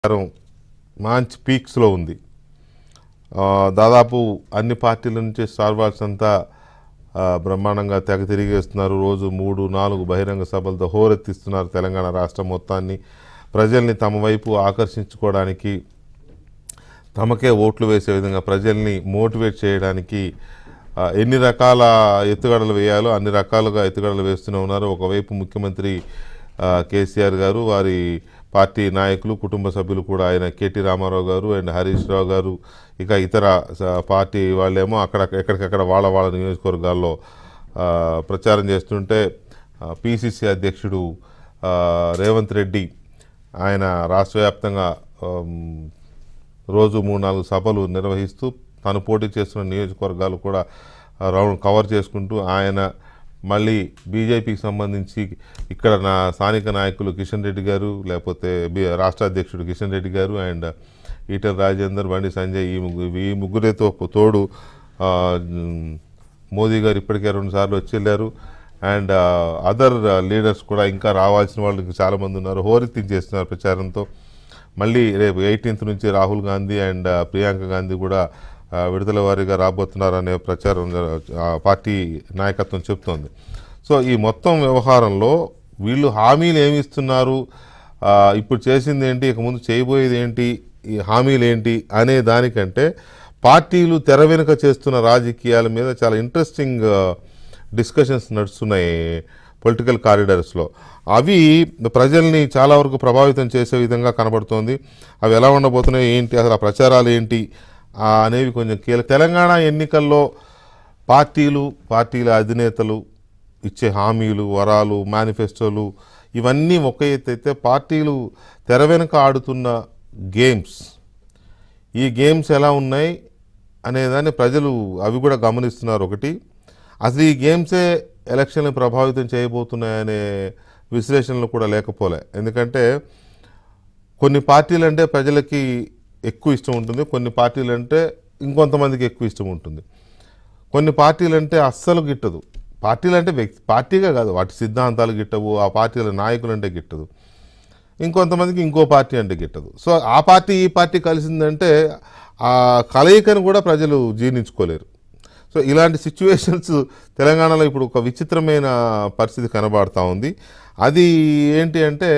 ప్రచారం మంచి పీక్స్లో ఉంది ఆ, దాదాపు అన్ని పార్టీల నుంచి స్టార్ వాల్స్ అంతా ఆ, బ్రహ్మాండంగా తెగ తిరిగేస్తున్నారు రోజు మూడు నాలుగు బహిరంగ సభలతో హోరెత్తిస్తున్నారు తెలంగాణ రాష్ట్రం మొత్తాన్ని ప్రజల్ని తమ వైపు ఆకర్షించుకోవడానికి తమకే ఓట్లు వేసే విధంగా ప్రజల్ని మోటివేట్ చేయడానికి ఆ, ఎన్ని రకాల ఎత్తుగడలు వేయాలో అన్ని రకాలుగా ఎత్తుగడలు వేస్తూనే ఉన్నారు ఒకవైపు ముఖ్యమంత్రి ఆ, కేసీఆర్ గారు వారి పార్టీ నాయకులు కుటుంబ సభ్యులు కూడా ఆయన కేటీ రామారావు గారు అండ్ హరీష్ రావు గారు ఇక ఇతర స- పార్టీ వాళ్ళేమో అక్కడ ఎక్కడికక్కడ వాళ్ళ వాళ్ళ నియోజకవర్గాల్లో ఆ, ప్రచారం చేస్తుంటే పిసిసి అధ్యక్షుడు ఆ, రేవంత్ రెడ్డి ఆయన రాష్ట్ర వ్యాప్తంగా ఆమ్, రోజు మూడు నాలుగు సభలు నిర్వహిస్తూ తాను పోటీ చేస్తున్న నియోజకవర్గాలు కూడా ఆ, రౌండ్ కవర్ చేసుకుంటూ ఆయన మళ్ళీ బీజేపీకి సంబంధించి ఇక్కడ నా స్థానిక నాయకులు కిషన్ రెడ్డి గారు లేకపోతే బి రాష్ట్ర అధ్యక్షుడు కిషన్ రెడ్డి గారు అండ్ ఈటల రాజేందర్ బండి సంజయ్ ఈ ముగ్గురు ఈ ముగ్గురితో తోడు ఆ, మ్, మోదీ గారు ఇప్పటికే రెండు సార్లు వచ్చి వెళ్ళారు అండ్ అదర్ లీడర్స్ కూడా ఇంకా రావాల్సిన వాళ్ళు ఇంకా చాలామంది ఉన్నారు హోరెత్తించేస్తున్నారు ప్రచారంతో మళ్ళీ రేపు ఎయిటీన్త్ నుంచి రాహుల్ గాంధీ అండ్ ఆ, ప్రియాంక గాంధీ కూడా ఆ, విడుదల వారీగా రాబోతున్నారనే ప్రచారం ఆ, పార్టీ నాయకత్వం చెప్తోంది సో ఈ మొత్తం వ్యవహారంలో వీళ్ళు హామీలు ఏమి ఇస్తున్నారు ఆ, ఇప్పుడు చేసింది ఏంటి ఇక ముందు చేయబోయేది ఏంటి ఈ హామీలు ఏంటి అనే దానికంటే పార్టీలు తెర వెనుక చేస్తున్న రాజకీయాల మీద చాలా ఇంట్రెస్టింగ్ డిస్కషన్స్ నడుస్తున్నాయి పొలిటికల్ కారిడార్స్లో అవి ప్రజల్ని చాలా వరకు ప్రభావితం చేసే విధంగా కనబడుతోంది అవి ఎలా ఉండబోతున్నాయి ఏంటి అసలు ఆ ప్రచారాలు ఏంటి ఆ, అనేవి కొంచెం కీలక తెలంగాణ ఎన్నికల్లో పార్టీలు పార్టీల అధినేతలు ఇచ్చే హామీలు వరాలు మేనిఫెస్టోలు ఇవన్నీ ఒక ఎత్తు అయితే పార్టీలు తెర వెనుక ఆడుతున్న గేమ్స్ ఈ గేమ్స్ ఎలా ఉన్నాయి అనేదాన్ని ప్రజలు అవి కూడా గమనిస్తున్నారు ఒకటి అసలు ఈ గేమ్సే ఎలక్షన్లు ప్రభావితం చేయబోతున్నాయనే విశ్లేషణలు కూడా లేకపోలే ఎందుకంటే కొన్ని పార్టీలు అంటే ప్రజలకి ఎక్కువ ఇష్టం ఉంటుంది కొన్ని పార్టీలు అంటే ఇంకొంతమందికి ఎక్కువ ఇష్టం ఉంటుంది కొన్ని పార్టీలు అంటే అస్సలు గిట్టదు పార్టీలు అంటే వ్యక్తి పార్టీగా కాదు వాటి సిద్ధాంతాలు గిట్టవు ఆ పార్టీల నాయకులు అంటే గిట్టదు ఇంకొంతమందికి ఇంకో పార్టీ అంటే గిట్టదు సో ఆ పార్టీ ఈ పార్టీ కలిసిందంటే ఆ కలయికను కూడా ప్రజలు జీర్ణించుకోలేరు సో ఇలాంటి సిచ్యువేషన్స్ తెలంగాణలో ఇప్పుడు ఒక విచిత్రమైన పరిస్థితి కనబడుతూ ఉంది అది ఏంటి అంటే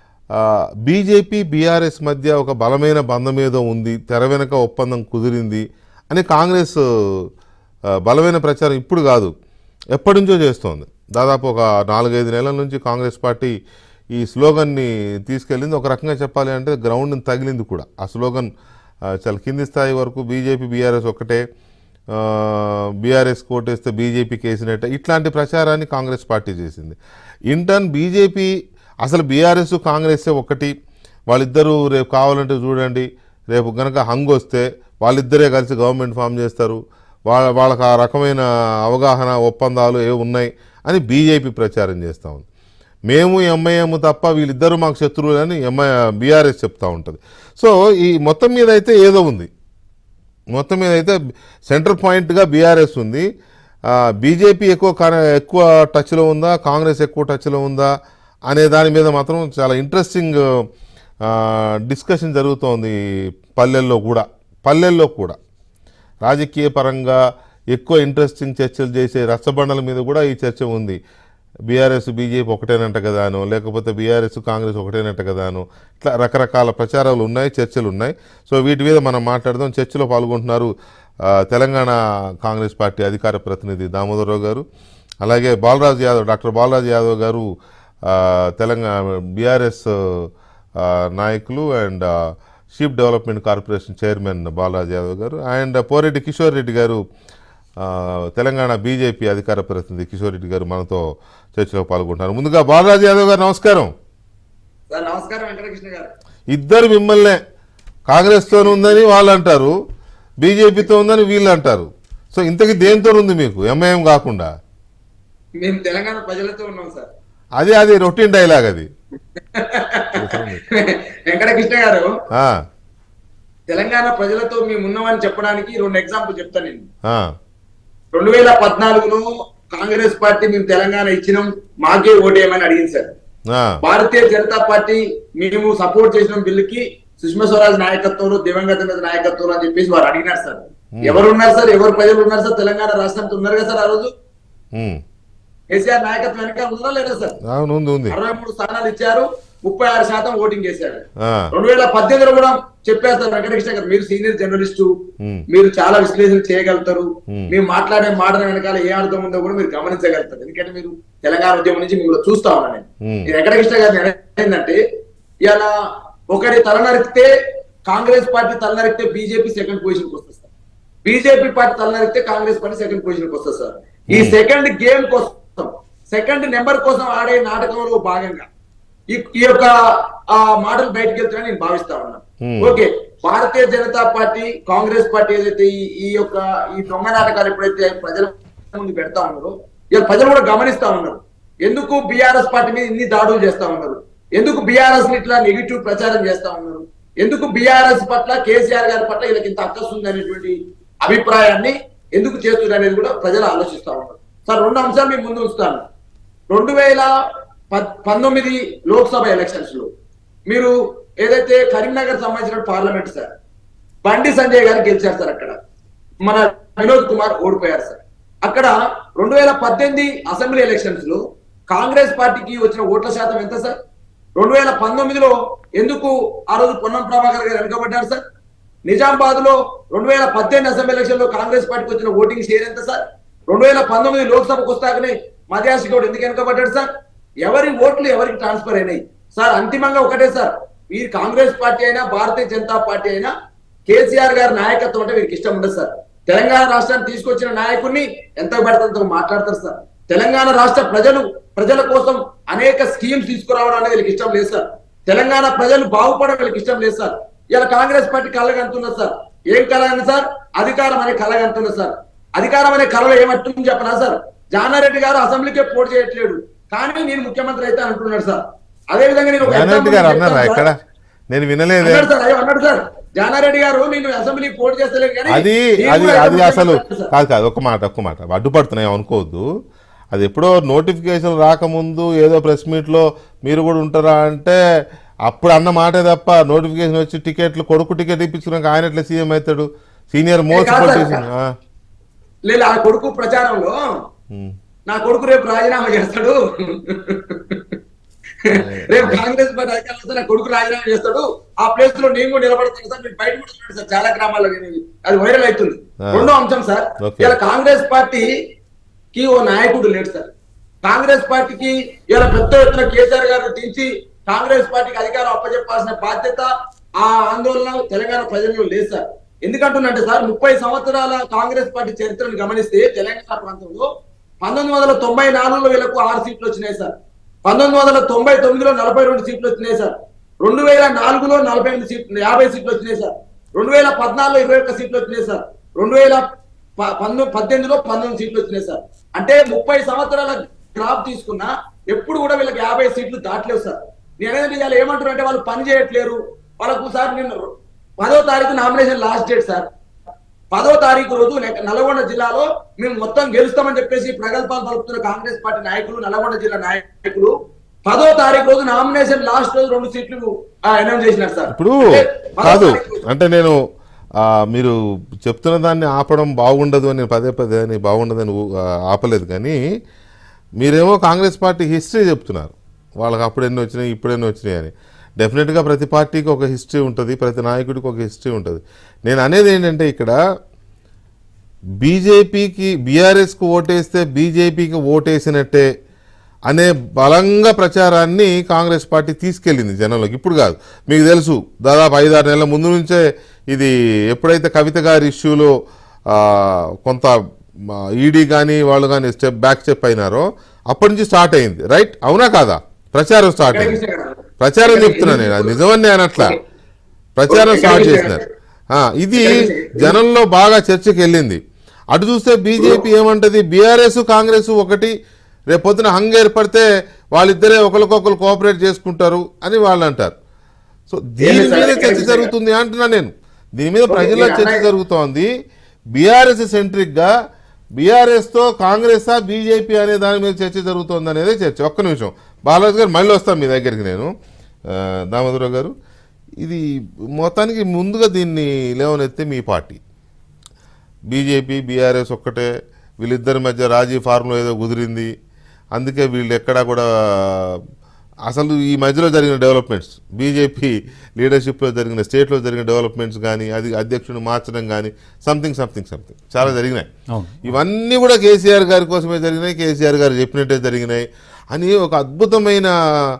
బీజేపీ బీఆర్ఎస్ మధ్య ఒక బలమైన బంధం ఏదో ఉంది తెర వెనక ఒప్పందం కుదిరింది అని కాంగ్రెస్ ఆ, బలమైన ప్రచారం ఇప్పుడు కాదు ఎప్పటి నుంచో చేస్తోంది దాదాపు ఒక నాలుగైదు నెలల నుంచి కాంగ్రెస్ పార్టీ ఈ స్లోగన్ని తీసుకెళ్ళింది ఒక రకంగా చెప్పాలి అంటే గ్రౌండ్ని తగిలింది కూడా ఆ స్లోగన్ ఆ, చాలా కింది స్థాయి వరకు బీజేపీ బీఆర్ఎస్ ఒకటే బీఆర్ఎస్ కోటేస్తే బీజేపీకి వేసినట్టే ఇట్లాంటి ప్రచారాన్ని కాంగ్రెస్ పార్టీ చేసింది ఇంటర్న్ బీజేపీ అసలు బీఆర్ఎస్ కాంగ్రెస్ ఒకటి వాళ్ళిద్దరూ రేపు కావాలంటే చూడండి రేపు గనక హంగ్ వస్తే వాళ్ళిద్దరే కలిసి గవర్నమెంట్ ఫామ్ చేస్తారు వాళ్ళ వాళ్ళకి ఆ రకమైన అవగాహన ఒప్పందాలు ఏ ఉన్నాయి అని బీజేపీ ప్రచారం చేస్తూ ఉంది మేము ఎంఐఎం తప్ప వీళ్ళిద్దరూ మాకు శత్రువులు అని ఎంఐ బీఆర్ఎస్ చెప్తా ఉంటుంది సో ఈ మొత్తం మీద అయితే ఏదో ఉంది మొత్తం మీద అయితే సెంట్రల్ పాయింట్గా బీఆర్ఎస్ ఉంది ఆ, బీజేపీ ఎక్కువ కన- ఎక్కువ టచ్లో ఉందా కాంగ్రెస్ ఎక్కువ టచ్లో ఉందా అనే దాని మీద మాత్రం చాలా ఇంట్రెస్టింగ్ ఆ, డిస్కషన్ జరుగుతోంది పల్లెల్లో కూడా పల్లెల్లో కూడా రాజకీయ పరంగా ఎక్కువ ఇంట్రెస్టింగ్ చర్చలు చేసే రచ్చబండల మీద కూడా ఈ చర్చ ఉంది బీఆర్ఎస్ బీజేపీ ఒకటేనంట కదాను లేకపోతే బీఆర్ఎస్ కాంగ్రెస్ ఒకటేనంట కదాను ఇట్లా రకరకాల ప్రచారాలు ఉన్నాయి చర్చలు ఉన్నాయి సో వీటి మీద మనం మాట్లాడదాం చర్చలో పాల్గొంటున్నారు ఆ, తెలంగాణ కాంగ్రెస్ పార్టీ అధికార ప్రతినిధి దామోదరరావు గారు అలాగే బాలరాజు యాదవ్ డాక్టర్ బాలరాజు యాదవ్ గారు ఆ, తెలంగాణ బీఆర్ఎస్ ఆ, నాయకులు అండ్ ఆ, sheep development corporation chairman Balaraju Yadav garu and Poreddy Kishore Reddy గారు ఆ, తెలంగాణ బీజేపీ అధికార ప్రతినిధి కిషోర్ రెడ్డి గారు మనతో చర్చలో పాల్గొంటున్నారు ముందుగా బాలరాజు యాదవ్ గారు నమస్కారం సార్ నమస్కారం వెంకటకృష్ణ గారు ఇద్దరు మిమ్మల్నే కాంగ్రెస్తో ఉందని వాళ్ళు అంటారు బీజేపీతో ఉందని వీళ్ళు అంటారు సో ఇంతకీ దేంతో ఉంది మీకు ఎంఐఎం కాకుండా మేము తెలంగాణ ప్రజలతో ఉన్నాం సార్ అది అది రొటీన్ డైలాగ్ అది వెంకటకృష్ణ గారు ఆ, తెలంగాణ ప్రజలతో మేము ఉన్నామని చెప్పడానికి రెండు ఎగ్జాంపుల్ చెప్తాను నేను ఆ, రెండు వేల పద్నాలుగులో కాంగ్రెస్ పార్టీ మేము తెలంగాణ ఇచ్చినాం మాకే ఓటేయమని అడిగింది సార్ ఆ, భారతీయ జనతా పార్టీ మేము సపోర్ట్ చేసిన బిల్లుకి సుష్మా స్వరాజ్ నాయకత్వంలో దివంగత నేత నాయకత్వంలో అని చెప్పేసి వారు అడిగినారు సార్ ఎవరు ఉన్నారు సార్ ఎవరు ప్రజలు ఉన్నారు సార్ తెలంగాణ రాష్ట్రంతో ఉన్నారు కదా సార్ ఆ రోజు ఉమ్. కేసీఆర్ నాయకత్వం వెనకాల ఉన్నారా లేదా సార్ అవును ఉంది ఉంది అరవై మూడు స్థానాలు ఇచ్చారు ముప్పై ఆరు శాతం ఓటింగ్ చేశారు ఆ, రెండు వేల పద్దెనిమిదిలో కూడా చెప్పారు సార్ వెంకటకృష్ణ గారు మీరు సీనియర్ జర్నలిస్టు ఉమ్. మీరు చాలా విశ్లేషణ చేయగలుగుతారు Hmm. మీరు మాట్లాడే మాటల వెనకాల ఏ అర్థం ఉందో కూడా మీరు గమనించగలుగుతారు ఎందుకంటే మీరు తెలంగాణ ఉద్యమం నుంచి మిమ్మల్ని చూస్తా ఉన్నాను నేను Hmm. ఈ వెంకటకృష్ణ గారు ఏంటంటే ఇలా ఒకరి తలనరికితే కాంగ్రెస్ పార్టీ తలనరికితే బీజేపీ సెకండ్ పొజిషన్ వస్తుంది సార్ బీజేపీ పార్టీ తలనరికితే కాంగ్రెస్ పార్టీ సెకండ్ పొజిషన్ వస్తుంది సార్ ఈ సెకండ్ గేమ్ కోసం సెకండ్ నెంబర్ కోసం ఆడే నాటకంలో భాగంగా ఈ ఈ యొక్క ఆ మాటలు బయటకు వెళ్తాయని నేను భావిస్తా ఉన్నాను Hmm. Okay Bharatiya Janata party Congress party ఏదైతే ఈ ఈ యొక్క ఈ దొంగ నాటకాలు ఎప్పుడైతే ప్రజల ముందు పెడతా ఉన్నారో ఇక ప్రజలు కూడా గమనిస్తా ఉన్నారు ఎందుకు బీఆర్ఎస్ పార్టీ మీద ఇన్ని దాడులు చేస్తా ఉన్నారు ఎందుకు బీఆర్ఎస్ ఇట్లా నెగిటివ్ ప్రచారం చేస్తా ఉన్నారు ఎందుకు బీఆర్ఎస్ పట్ల కేసీఆర్ గారి పట్ల వీళ్ళకి ఇంత అక్కసు ఉంది అనేటువంటి అభిప్రాయాన్ని ఎందుకు చేస్తున్నారు అనేది కూడా ప్రజలు ఆలోచిస్తా ఉన్నారు సార్ రెండు అంశాలు మీ ముందు ఉంచుతాను రెండు వేల పద్- పంతొమ్మిది లోక్సభ ఎలక్షన్స్ లో మీరు ఏదైతే కరీంనగర్ సంబంధించిన పార్లమెంట్ సార్ బండి సంజయ్ గారు గెలిచారు సార్ అక్కడ మన వినోద్ కుమార్ ఓడిపోయారు సార్ అక్కడ రెండు వేల పద్దెనిమిది అసెంబ్లీ ఎలక్షన్స్ లో కాంగ్రెస్ పార్టీకి వచ్చిన ఓట్ల శాతం ఎంత సార్ రెండు వేల పంతొమ్మిదిలో ఎందుకు ఆ రోజు పొన్నం ప్రభాకర్ గారు వెనుకబడ్డారు సార్ నిజామాబాద్ లో రెండు వేల పద్దెనిమిది అసెంబ్లీ ఎలక్షన్ లో కాంగ్రెస్ పార్టీకి వచ్చిన ఓటింగ్ షేర్ ఎంత సార్ రెండు వేల పంతొమ్మిది లోక్సభకు వస్తాకనే మధ్యాసి గౌడ్ ఎందుకు వెనుకబడ్డాడు సార్ ఎవరి ఓట్లు ఎవరికి ట్రాన్స్ఫర్ అయినాయి సార్ అంతిమంగా ఒకటే సార్ వీరు కాంగ్రెస్ పార్టీ అయినా భారతీయ జనతా పార్టీ అయినా కేసీఆర్ గారి నాయకత్వం అంటే వీరికి ఇష్టం ఉండదు సార్ తెలంగాణ రాష్ట్రాన్ని తీసుకొచ్చిన నాయకుడిని ఎంత పెడతంతో మాట్లాడతారు సార్ తెలంగాణ రాష్ట్ర ప్రజలు ప్రజల కోసం అనేక స్కీమ్స్ తీసుకురావడం అనేది వీళ్ళకి ఇష్టం లేదు సార్ తెలంగాణ ప్రజలు బాగుపడడం వీళ్ళకి ఇష్టం లేదు సార్ ఇలా కాంగ్రెస్ పార్టీ కలగంటున్నది సార్ ఏం కళ అని సార్ అధికారం అనే కలగంటున్నది సార్ అధికారం అనే కళలో ఏమంటుంది చెప్పనా సార్ జానారెడ్డి గారు అసెంబ్లీకే పోటీ చేయట్లేడు కానీ నేను ముఖ్యమంత్రి అయితే అంటున్నాడు సార్ అదే విధంగా నేను ఒక జానారెడ్డి example గారు చెప్తాను అన్నారా సార్. ఎక్కడ నేను వినలేదే అన్నాడు సార్ అయ్యో అన్నాడు సార్ జానారెడ్డి గారు నేను అసెంబ్లీ పోటీ చేస్తలేదు కానీ అది నేను అది కూడా అది అసెంబ్లీకి అసలు వెళ్తాను సార్. కాదు కాదు ఒక మాట ఒక్క మాట అడ్డుపడుతున్నాయి అనుకోవద్దు అది ఎప్పుడో నోటిఫికేషన్ రాకముందు ఏదో ప్రెస్ మీట్లో మీరు కూడా ఉంటారా అంటే అప్పుడు అన్న మాటే తప్ప నోటిఫికేషన్ వచ్చి టికెట్లు కొడుకు టికెట్ ఇప్పించుకున్నాక ఆయన ఎట్లా సీఎం అవుతాడు సీనియర్ మోస్ట్ కాదు సార్. పొలిటీషియన్ లేదు ఆ కొడుకు ప్రచారంలో నా కొడుకు రేపు రాజీనామా చేస్తాడు రేపు కాంగ్రెస్ పార్టీ అధికారంలో వస్తే నా కొడుకు రాజీనామా చేస్తాడు ఆ ప్లేస్ లో నేను కూడా నిలబడతాను సార్ మీరు బయట కూడా చూడండి సార్ చాలా గ్రామాల్లో నేను అది వైరల్ అవుతుంది ఆ. రెండో అంశం సార్ ఓకే. ఇలా కాంగ్రెస్ పార్టీకి ఓ నాయకుడు లేడు సార్ కాంగ్రెస్ పార్టీకి ఇలా పెద్ద ఎత్తున కేసీఆర్ గారు దించి కాంగ్రెస్ పార్టీకి అధికారం అప్పచెప్పాల్సిన బాధ్యత ఆ ఆందోళన తెలంగాణ ప్రజల్లో లేదు సార్ ఎందుకంటున్నంటే సార్ ముప్పై సంవత్సరాల కాంగ్రెస్ పార్టీ చరిత్రను గమనిస్తే తెలంగాణ ప్రాంతంలో పంతొమ్మిది వందల తొంభై నాలుగులో వీళ్ళకు ఆరు సీట్లు వచ్చినాయి సార్ పంతొమ్మిది వందల తొంభై తొమ్మిదిలో నలభై రెండు సీట్లు వచ్చినాయి సార్ రెండు వేల నాలుగులో నలభై ఎనిమిది సీట్లు యాభై సీట్లు వచ్చినాయి సార్ రెండు వేల పద్నాలుగులో ఇరవై ఒక్క సీట్లు వచ్చినాయి సార్ రెండు వేల ప- పంతొమ్మిది పద్దెనిమిదిలో పంతొమ్మిది సీట్లు వచ్చినాయి సార్ అంటే ముప్పై సంవత్సరాల గ్రాఫ్ తీసుకున్నా ఎప్పుడు కూడా వీళ్ళకి యాభై సీట్లు దాటలేవు సార్ నేనేంటంటే ఇవాళ ఏమంటారు అంటే వాళ్ళు పని చేయట్లేరు వాళ్ళకు సార్ నిన్న పదో తారీఖు నామినేషన్ లాస్ట్ డేట్ సార్ పదో తారీఖు రోజు నె- నల్గొండ జిల్లాలో మేము మొత్తం గెలుస్తామని చెప్పేసి ప్రగల్భాలు పలుకుతున్న కాంగ్రెస్ పార్టీ నాయకులు నల్గొండ జిల్లా నాయకులు పదో తారీఖు రోజు నామినేషన్ లాస్ట్ రోజు రెండు సీట్లు అనౌన్స్ చేసినారు సార్ ఇప్పుడు అంటే పదో కాదు తారీఖు- అంటే నేను ఆ, మీరు చెప్తున్న దాన్ని ఆపడం బాగుండదు అని పదే పదే అని బాగుండదని ఊ- ఆ, ఆపలేదు కానీ మీరేమో కాంగ్రెస్ పార్టీ హిస్టరీ చెప్తున్నారు వాళ్ళకి అప్పుడు ఎన్ని వచ్చినాయి ఇప్పుడు ఎన్ని వచ్చినాయి అని డెఫినెట్గా ప్రతి పార్టీకి ఒక హిస్టరీ ఉంటుంది ప్రతి నాయకుడికి ఒక హిస్టరీ ఉంటుంది నేను అనేది ఏంటంటే ఇక్కడ బీజేపీకి బీఆర్ఎస్కు ఓటేస్తే బీజేపీకి ఓటేసినట్టే అనే బలంగా ప్రచారాన్ని కాంగ్రెస్ పార్టీ తీసుకెళ్ళింది జనంలోకి ఇప్పుడు కాదు మీకు తెలుసు దాదాపు ఐదారు నెలల ముందు నుంచే ఇది ఎప్పుడైతే కవిత గారి ఇష్యూలో ఆ, కొంత ఈడీ కానీ వాళ్ళు కానీ స్టెప్ బ్యాక్ స్టెప్ అయినారో అప్పటి నుంచి స్టార్ట్ అయింది రైట్ అవునా కాదా ప్రచారం స్టార్ట్ అయింది ప్రచారం చెప్తున్నా నేను అది నిజమని నేను అట్లా ప్రచారం స్టార్ట్ చేసినారు ఆ, ఇది జనంలో బాగా చర్చకి వెళ్ళింది అటు చూస్తే బీజేపీ ఏమంటది బీఆర్ఎస్ కాంగ్రెస్ ఒకటి రేపు పొద్దున హంగ్ ఏర్పడితే వాళ్ళిద్దరే ఒకరికొకరు కోఆపరేట్ చేసుకుంటారు అని వాళ్ళు అంటారు సో దీని సార్, మీద చర్చ ఇక్కడ జరుగుతుంది అంటున్నా నేను దీని మీద ప్రజల్లో నేను చర్చ అన్నది- జరుగుతోంది బీఆర్ఎస్ సెంట్రిక్గా బీఆర్ఎస్తో కాంగ్రెసా బీజేపీ అనే దాని మీద చర్చ జరుగుతోంది అనేది చర్చ ఒక్క నిమిషం బాలాజీ గారు మళ్ళీ వస్తాం మీ దగ్గరికి నేను ఆ, దామోదరావు గారు ఇది మొత్తానికి ముందుగా దీన్ని లేవనెత్తే మీ పార్టీ బీజేపీ బీఆర్ఎస్ ఒక్కటే వీళ్ళిద్దరి మధ్య రాజీ ఫార్ములా ఏదో కుదిరింది అందుకే వీళ్ళు ఎక్కడా కూడా అసలు ఈ మధ్యలో జరిగిన డెవలప్మెంట్స్ బీజేపీ లీడర్షిప్లో జరిగిన స్టేట్లో జరిగిన డెవలప్మెంట్స్ కానీ అది అధ్యక్షుడిని మార్చడం కానీ సంథింగ్ సంథింగ్ సంథింగ్ చాలా జరిగినాయి అవును ఇవన్నీ కూడా కేసీఆర్ గారి కోసమే జరిగినాయి కేసీఆర్ గారు చెప్పినట్టే జరిగినాయి అని ఒక అద్భుతమైన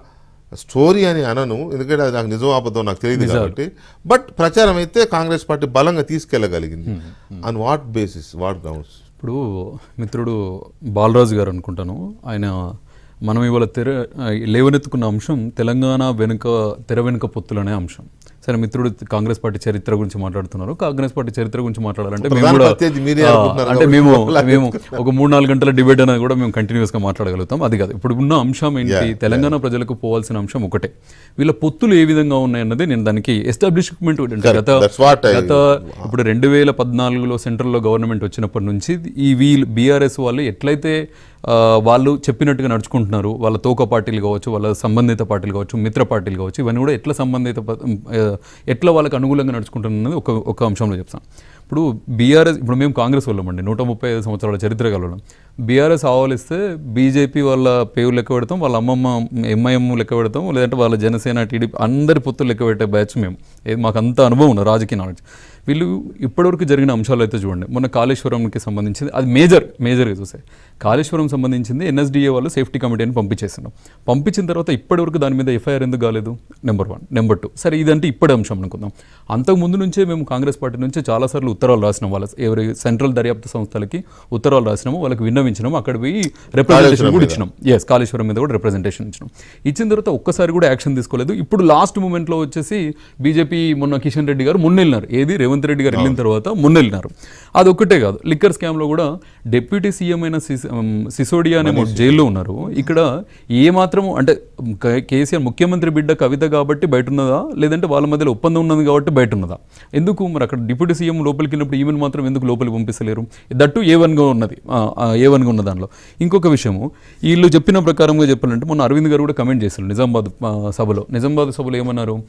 స్టోరీ అని అనను ఎందుకంటే అది నాకు నిజం అబద్ధం నాకు తెలియదు కాబట్టి బట్ ప్రచారం అయితే కాంగ్రెస్ పార్టీ బలంగా తీసుకెళ్ళగలిగింది on what basis what grounds ఇప్పుడు మిత్రుడు బాలరాజు గారు అనుకుంటాను ఆయన మనం ఇవాళ తెర లేవనెత్తుకున్న అంశం తెలంగాణ వెనుక తెర వెనుక పొత్తులు అనే అంశం సరే మిత్రుడు కాంగ్రెస్ పార్టీ చరిత్ర గురించి మాట్లాడుతున్నారు కాంగ్రెస్ పార్టీ చరిత్ర గురించి మాట్లాడాలంటే మేము ప్రధాన కూడా ప్రత్యర్థి మీరే ఆ, అనుకుంటున్నారు అంటే కాబట్టి మేము అలా మేము ఒక మూడు నాలుగు గంటల డిబేట్ అనేది కూడా మేము కంటిన్యూస్ గా మాట్లాడగలుగుతాం అది కాదు ఇప్పుడు ఉన్న అంశం ఏంటి Yeah, తెలంగాణ ప్రజలకు పోవాల్సిన అంశం ఒకటే వీళ్ళ పొత్తులు ఏ విధంగా ఉన్నాయన్నది నేను దానికి ఎస్టాబ్లిష్మెంట్ గత That's what I- గత ఇప్పుడు రెండు వేల పద్నాలుగులో సెంట్రల్లో గవర్నమెంట్ వచ్చినప్పటి నుంచి ఈ వీళ్ళు బీఆర్ఎస్ వాళ్ళు ఎట్లయితే ఆ, వాళ్ళు చెప్పినట్టుగా నడుచుకుంటున్నారు వాళ్ళ తోక పార్టీలు కావచ్చు వాళ్ళ సంబంధిత పార్టీలు కావచ్చు మిత్ర పార్టీలు కావచ్చు ఇవన్నీ కూడా ఎట్లా సంబంధిత ప- ఆ, ఎట్లా వాళ్ళకి అనుకూలంగా నడుచుకుంటున్నది ఒక ఒక అంశంలో చెప్తాను ఇప్పుడు బీఆర్ఎస్ ఇప్పుడు మేము కాంగ్రెస్ వాళ్ళమండి నూట ముప్పై ఐదు సంవత్సరాల చరిత్ర కలవడం బీఆర్ఎస్ ఆవలిస్తే బీజేపీ వాళ్ళ పేరు లెక్క పెడతాం వాళ్ళ అమ్మమ్మ ఎంఐఎం లెక్క పెడతాం లేదంటే వాళ్ళ జనసేన టీడీపీ అందరి పొత్తులు లెక్క పెట్టే బ్యాచ్ మేము ఏది మాకు అంత అనుభవం ఉంది రాజకీయ నాలెడ్జ్ వీళ్ళు ఇప్పటివరకు జరిగిన అంశాలు అయితే చూడండి మొన్న కాళేశ్వరంకి సంబంధించింది అది మేజర్ మేజర్గా చూసే కాళేశ్వరం సంబంధించింది ఎన్ఎస్డిఏ వాళ్ళు సేఫ్టీ కమిటీని పంపించేస్తున్నాం పంపించిన తర్వాత ఇప్పటివరకు దాని మీద ఎఫ్ఐఆర్ ఎందుకు కాలేదు నెంబర్ వన్ నెంబర్ టూ సరే ఇదంటే ఇప్పటి అంశం అనుకుందాం అంతకు ముందు నుంచే మేము కాంగ్రెస్ పార్టీ నుంచి చాలాసార్లు ఉత్తరాలు రాసినాం వాళ్ళ ఎవరి సెంట్రల్ దర్యాప్తు సంస్థలకి ఉత్తరాలు రాసినాము వాళ్ళకి విన్నవించినాము అక్కడ పోయి రిప్రజెంటేషన్ కూడా ఇచ్చినాం ఎస్ కాళేశ్వరం మీద కూడా రిప్రజెంటేషన్ ఇచ్చినాం ఇచ్చిన తర్వాత ఒక్కసారి కూడా యాక్షన్ తీసుకోలేదు ఇప్పుడు లాస్ట్ మూమెంట్లో వచ్చేసి బీజేపీ మొన్న కిషన్ రెడ్డి గారు మొన్న వెళ్ళినారు ఏది రేవంత్ రెడ్డి గారు వెళ్ళిన తర్వాత మొన్న వెళ్ళినారు అది ఒక్కటే కాదు లిక్కర్ స్కామ్లో కూడా డిప్యూటీ సీఎం అయిన సిస్- ఉమ్, సిసోడియా అనే ఒక జైల్లో ఉన్నారు ఇక్కడ ఏ మాత్రం అంటే క- కేసీఆర్ ముఖ్యమంత్రి బిడ్డ కవిత కాబట్టి బయట ఉన్నదా లేదంటే వాళ్ళ మధ్యలో ఒప్పందం ఉన్నది కాబట్టి బయట ఉన్నదా ఎందుకు మరి అక్కడ డిప్యూటీ సీఎం లోపలికి వెళ్ళినప్పుడు ఈమెను మాత్రం ఎందుకు లోపలికి పంపిస్తలేరు దట్టు ఏ వన్గా ఉన్నది ఏ వన్గా ఉన్న దానిలో ఇంకొక విషయము వీళ్ళు చెప్పిన ప్రకారంగా చెప్పాలంటే మొన్న అరవింద్ గారు కూడా కమెంట్ చేశారు నిజామాబాద్ ఆ, సభలో నిజామాబాద్ సభలో ఏమన్నారు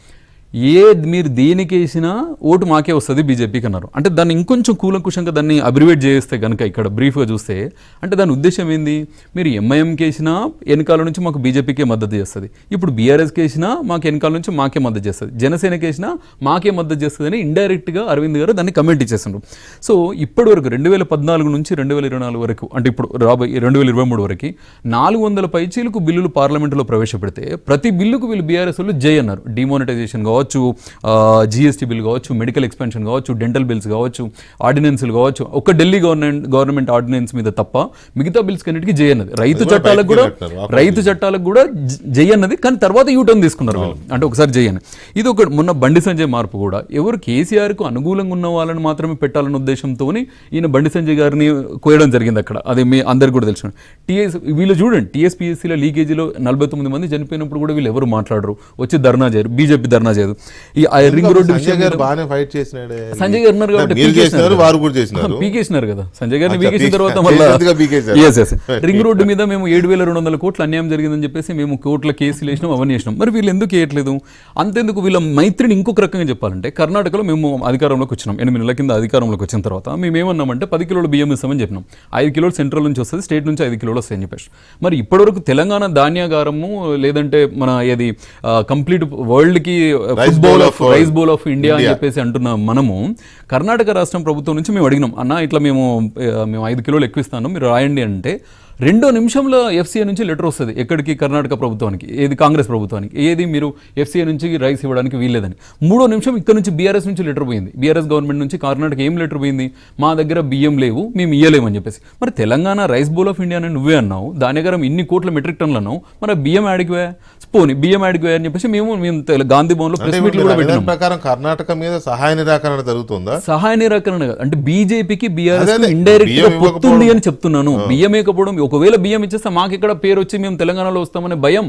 ఏ మీరు దేనికి వేసినా ఓటు మాకే వస్తుంది బీజేపీకి అన్నారు అంటే దాన్ని ఇంకొంచెం కూలంకుషంగా దాన్ని అబ్రివేట్ చేస్తే కనుక ఇక్కడ బ్రీఫ్గా చూస్తే అంటే దాని ఉద్దేశం ఏంది మీరు ఎంఐఎంకి వేసినా వెనకాల నుంచి మాకు బీజేపీకే మద్దతు చేస్తుంది ఇప్పుడు బీఆర్ఎస్కి వేసినా మాకు వెనకాల నుంచి మాకే మద్దతు చేస్తుంది జనసేనకి వేసినా మాకే మద్దతు చేస్తుంది అని ఇండైరెక్ట్గా అరవింద్ గారు దాన్ని కమెంట్ ఇచ్చేసిండ్రు సో ఇప్పటి వరకు రెండు వేల పద్నాలుగు నుంచి రెండు వేల ఇరవై నాలుగు వరకు అంటే ఇప్పుడు రాబోయే రెండు వేల ఇరవై మూడు వరకు నాలుగు వందల పైచీలకు బిల్లులు పార్లమెంటులో ప్రవేశపెడితే ప్రతి బిల్లుకు వీళ్ళు బీఆర్ఎస్ వాళ్ళు జై అన్నారు డిమానిటైజేషన్ కావచ్చు జిఎస్టీ బిల్ కావచ్చు మెడికల్ ఎక్స్పెన్షన్ కావచ్చు డెంటల్ బిల్స్ కావచ్చు ఆర్డినెన్స్లు కావచ్చు ఒక ఢిల్లీ గవర్నమెంట్ గవర్నమెంట్ ఆర్డినెన్స్ మీద తప్ప మిగతా బిల్స్ కన్నిటికీ జై అన్నది రైతు అది కూడా చట్టాలకు కూడా బయటికి వెళ్ళినట్టు, రైతు చట్టాలకు కూడా జ- జై అన్నది కానీ తర్వాత యూటర్న్ తీసుకున్నారు వీళ్ళు అంటే ఒకసారి జై అని ఇది ఒక మొన్న బండి సంజయ్ మార్పు కూడా ఎవరు కేసీఆర్ కు అనుకూలంగా ఉన్న వాళ్ళని మాత్రమే పెట్టాలన్న ఉద్దేశంతో ఈయన బండి సంజయ్ గారిని కోయడం జరిగింది అక్కడ అది మీ అందరికి కూడా తెలుసు టీఎస్ వీళ్ళు చూడండి టీఎస్పీఎస్సీలో లీకేజీలో నలభై తొమ్మిది మంది చనిపోయినప్పుడు కూడా వీళ్ళు ఎవరు మాట్లాడరు వచ్చి ధర్నా చేయరు బీజేపీ ధర్నా చేయదు ఈ ఆ రింగ్ రోడ్డు సంజయ్ విషయం గారు మీద- బాగానే ఫైట్ చేసినాడే సంజయ్ గారు ఉన్నారు కాబట్టి మీరు పీకేసినారు చేసినారు కదా. వారు కూడా చేసినారు పీకేసినారు కదా సంజయ్ గారిని అచ్చా, పీకేసిన పీకే- తర్వాత చేసినందుగా పీకేశారు. మళ్ళీ ఎస్ ఎస్ రింగ్ రోడ్డు మీద మేము ఏడు వేల రెండు వందల కోట్లు అన్యాయం జరిగిందని చెప్పేసి మేము కోట్ల కేసులు వేసినాం అవన్నీ చేసినాం మరి వీళ్ళు ఎందుకు వేయట్లేదు అంతెందుకు వీళ్ళ మైత్రిని ఇంకొక రకంగా చెప్పాలంటే కర్ణాటకలో మేము అధికారంలోకి వచ్చినాం ఎనిమిది నెలల కింద అధికారంలోకి వచ్చిన తర్వాత మేము ఏమన్నామంటే పది కిలోల బియ్యం ఇస్తామని చెప్పినాం ఐదు కిలోలు సెంట్రల్ నుంచి వస్తుంది స్టేట్ నుంచి ఐదు కిలోలు వస్తాయని చెప్పేసి మరి ఇప్పటివరకు తెలంగాణ ధాన్యాగారము లేదంటే మన ఏది కంప్లీట్ వరల్డ్ కి Rice food bowl bowl of of rice bowl of India అని India. చెప్పేసి అంటున్న మనము కర్ణాటక రాష్ట్రం ప్రభుత్వం నుంచి మేము అడిగినాం అన్న ఇట్లా మేము ఆ, మేము ఐదు కిలోలు ఎక్కువ ఇస్తాను మీరు రాయండి అంటే రెండో నిమిషంలో ఎఫ్సీఏ నుంచి లెటర్ వస్తుంది ఎక్కడికి కర్ణాటక ప్రభుత్వానికి ఏది కాంగ్రెస్ ప్రభుత్వానికి ఏది మీరు ఎఫ్సీఏ నుంచి రైస్ ఇవ్వడానికి వీల్లేదని మూడో నిమిషం ఇక్కడ నుంచి బీఆర్ఎస్ నుంచి లెటర్ పోయింది బీఆర్ఎస్ గవర్నమెంట్ నుంచి కర్ణాటక ఏం లెటర్ పోయింది మా దగ్గర బియ్యం లేవు మేము ఇయ్యలేమని చెప్పేసి మరి Telangana rice bowl of India అని నువ్వే అన్నావు దాని దగ్గర ఇన్ని కోట్ల మెట్రిక్ టన్నులు అన్నావు మరి ఆ బియ్యం ఆడికి పోనీ బియ్యం ఆడికి అని చెప్పేసి మేము మేము తెల- గాంధీ భవన్లో అంటే ప్రెస్ ఇప్పుడు మీట్లు కూడా మీరు అనే పెట్టినాం దాని ప్రకారం కర్ణాటక మీద సహాయ నిరాకరణ జరుగుతుందా సహాయ నిరాకరణ కాదు. అంటే బీజేపీకి బీఆర్ఎస్ అదే, అదే. ఇండైరెక్ట్ గా బియ్యం పొత్తుంది ఇవ్వకపోవడం. అని చెప్తున్నాను బియ్యం ఇవ్వకపోవడం ఒకవేళ బియ్యం ఇచ్చేస్తే మాకు ఇక్కడ పేరు వచ్చి మేము తెలంగాణలో వస్తామనే భయం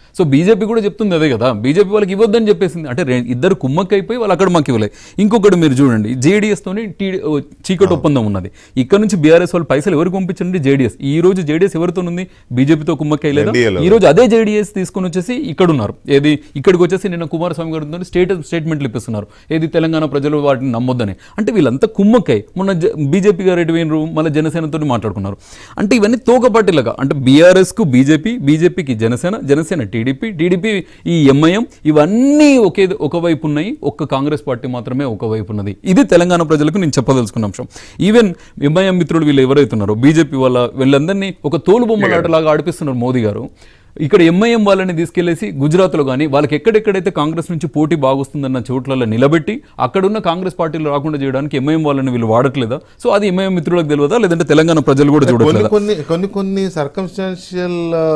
సో బీజేపీ కూడా చెప్తుంది అదే కదా బీజేపీ వాళ్ళకి ఇవ్వద్దని చెప్పేసింది అంటే రె- ఇద్దరు కుమ్మక్క అయిపోయి వాళ్ళు అక్కడ మాకు ఇవ్వలేదు ఇంకొకటి మీరు చూడండి జేడీఎస్ తోని టీ చీకటి ఒప్పందం ఉన్నది ఇక్కడ నుంచి బీఆర్ఎస్ వాళ్ళు పైసలు ఎవరికి పంపించండి జేడీఎస్ ఈ రోజు జేడీఎస్ ఎవరితో ఉంది బీజేపీతో కుమ్మక్క అయ్యలేదా NDA లో. ఈ రోజు అదే జేడీఎస్ తీసుకొని వచ్చేసి ఇక్కడ ఉన్నారు ఏది ఇక్కడికి వచ్చేసి నిన్న కుమారస్వామి గారితో స్టేట్ స్టేట్మెంట్లు ఇప్పిస్తున్నారు ఏది తెలంగాణ ప్రజలు వాటిని నమ్మొద్దని అంటే వీళ్ళంతా కుమ్మక్కై మొన్న బీజేపీ గారు ఎటు పోయినరు మళ్ళీ జనసేనతో మాట్లాడుకున్నారు అంటే ఇవన్నీ తోకపాటిలాగా అంటే బీఆర్ఎస్ కు బీజేపీ బీజేపీకి జనసేన జనసేన టీడీపీ టీడీపీ ఈ ఎంఐఎం ఇవన్నీ ఒకే ఒకవైపు ఉన్నాయి ఒక్క కాంగ్రెస్ పార్టీ మాత్రమే ఒకవైపు ఉన్నది ఇది తెలంగాణ ప్రజలకు నేను చెప్పదలుచుకున్న అంశం ఈవెన్ ఎంఐఎం మిత్రుడు వీళ్ళు ఎవరైతే ఉన్నారో బీజేపీ వాళ్ళ వీళ్ళందరినీ ఒక తోలు బొమ్మలాటలాగా ఆడిపిస్తున్నారు మోదీ గారు ఇక్కడ ఎంఐఎం వాళ్ళని తీసుకెళ్లేసి గుజరాత్లో కానీ వాళ్ళకి ఎక్కడెక్కడైతే కాంగ్రెస్ నుంచి పోటీ బాగొస్తుందన్న చోట్లలో నిలబెట్టి అక్కడున్న కాంగ్రెస్ పార్టీలు రాకుండా చేయడానికి ఎంఐఎం వాళ్ళని వీళ్ళు వాడట్లేదా సో అది ఎంఐఎం మిత్రులకు తెలియదా లేదంటే తెలంగాణ ప్రజలు కూడా కొన్ని చూడట్లేదా కొన్ని కొన్ని కొన్ని సర్కమ్స్టాన్షియల్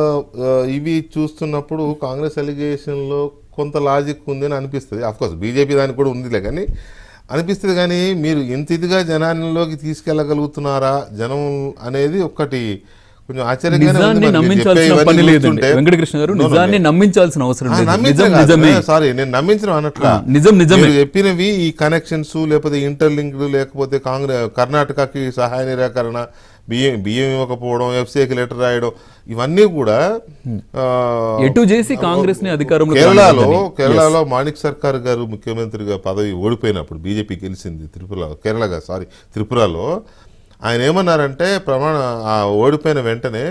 ఇవి చూస్తున్నప్పుడు కాంగ్రెస్ అలిగేషన్ లో కొంత లాజిక్ ఉంది అని అనిపిస్తుంది కోర్స్ బీజేపీ దానికి కూడా ఉందిలే కానీ అనిపిస్తుంది కానీ మీరు ఇంత ఇదిగా జనాల్లోకి తీసుకెళ్ళగలుగుతున్నారా జనం అనేది ఒక్కటి కొంచెం ఆశ్చర్యంగానే ఉంది నిజాన్ని మరి మీరు నమ్మించాల్సిన చెప్పే ఇవన్నీ పని లేదండి చూస్తుంటే. వెంకటకృష్ణ గారు No, no, నిజాన్ని no. నమ్మించాల్సిన అవసరం ఆ, లేదు నిజం నమ్మించడం నిజమే కాదు. సారీ నేను నమ్మించడం అనట్లా ఆ, నిజం నిజమే. మీరు చెప్పినవి ఈ కనెక్షన్స్ లేకపోతే ఇంటర్లింక్డ్ లేకపోతే కాంగ్రెస్ కర్ణాటకకి సహాయ నిరాకరణ బియ్యం బియ్యం ఇవ్వకపోవడం ఎఫ్సీకి లెటర్ రాయడం ఇవన్నీ కూడా ఆ, ఎటు చేసి కాంగ్రెస్ ని అధికారంలో కేరళలో కేరళలో మాణిక్ సర్కార్ గారు ముఖ్యమంత్రిగా పదవి ఓడిపోయినప్పుడు బీజేపీ గెలిచింది త్రిపుర కేరళగా సారీ త్రిపురలో ఆయన ఏమన్నారంటే ప్రమాణ ఆ ఓడిపోయిన వెంటనే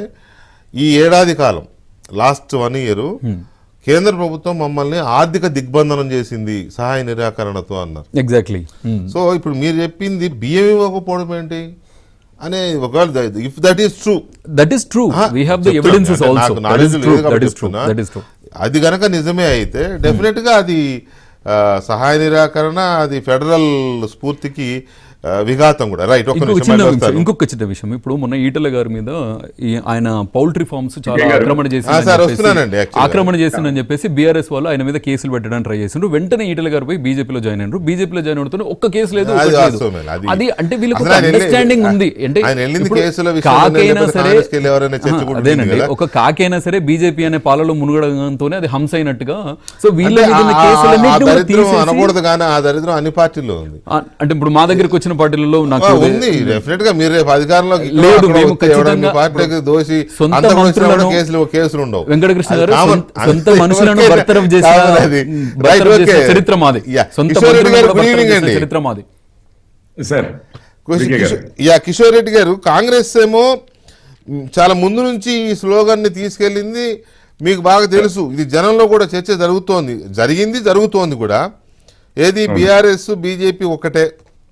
ఈ ఏడాది కాలం లాస్ట్ వన్ ఇయర్ కేంద్ర ప్రభుత్వం మమ్మల్ని ఆర్థిక దిగ్బంధనం చేసింది సహాయ నిరాకరణతో అన్నారు ఎగ్జాక్ట్లీ సో ఇప్పుడు మీరు చెప్పింది బియ్యం ఇవ్వకపోవడం ఏంటి అనే ఒకవేళ if that is true that is true we have the evidences also that is true that is true that is true అది గనక నిజమే అయితే డెఫినెట్ గా అది ఆ, సహాయ నిరాకరణ అది ఫెడరల్ స్ఫూర్తికి ఆ, విఘాతం కూడా రైట్ ఒక్క ఇంకొక నిమిషం చిన్న మళ్ళీ విషయం వస్తాను. ఇంకొక చిన్న విషయం ఇప్పుడు మొన్న ఈటల గారి మీద ఈ ఆయన పౌల్ట్రీ ఫార్మ్స్ చాలా ఆక్రమణ చేసి ఆ, సార్, వస్తున్నానండి, actually. ఆక్రమణ చేసిందని చెప్పేసి బీఆర్ఎస్ వాళ్ళు ఆయన మీద కేసులు పెట్టడానికి ట్రై చేసిండ్రు వెంటనే ఈటల గారు పోయి బీజేపీలో జాయిన్ అయినారు బీజేపీలో జాయిన్ అవుతున్న ఒక్క కేసు లేదు అది ఒకటి లేదు. వాస్తవమే, అది- అది అంటే వీళ్ళకి అసలు ఆయన వెళ్ళి- అండర్స్టాండింగ్ ఉంది అంటే ఆయన వెళ్ళింది ఇప్పుడు కేసుల విషయంలోనే కాకైనా లేకపోతే సరే కాంగ్రెస్కి వెళ్ళి ఎవరైనా చర్చ ఆహా, కూడా అదేనండి ఉంటుంది కదా? ఒక కాకైనా సరే బీజేపీ అనే పాలలో మునుగడంతోనే అది హంస అయినట్టుగా సో వీళ్ళ అంటే మీద ఉన్న ఆ- ఆ- ఆ కేసులన్నింటినీ కూడా దరిద్రం తీసేసి అనకూడదు కానీ ఆ దరిద్రం అన్ని పార్టీల్లో ఉంది ఆ, అంటే ఇప్పుడు మా దగ్గరికి వచ్చిన పార్టీలలో నాకు ఆ, ఉంది డెఫినెట్ గా మీరు రేపు అధికారంలోకి ఇక్కడ లేదు, అక్కడ మేము వస్తే ఎవడన్నా ఖచ్చితంగా పార్టీకి దోషి సొంత అంత కూడా వచ్చినా కూడా మంత్రులను- కేసులు కేసులు ఉండవు వెంకటకృష్ణ అది గారు common. సొంత- సొంత అది మనుషులను ఎవరికైనా బర్తరఫ్ చేసిన common అది. బర్తరఫ్ Right, చేసిన okay. చరిత్ర మాది Yeah. సొంత కిషోర్ రెడ్డి మంత్రులను గారు కూడా good బర్తరఫ్ evening చేసిన అండి. చరిత్ర మాది సార్ కిషోర్- విజయ్ గారు. కిషోర్- యా కిషోర్ రెడ్డి గారు కాంగ్రెస్ ఏమో మ్, చాలా ముందు నుంచి ఈ స్లోగన్ ని తీసుకెళ్ళింది మీకు బాగా తెలుసు ఇది జనంలో కూడా చర్చ జరుగుతోంది జరిగింది జరుగుతోంది కూడా ఏది బీఆర్ఎస్ బీజేపీ ఒకటే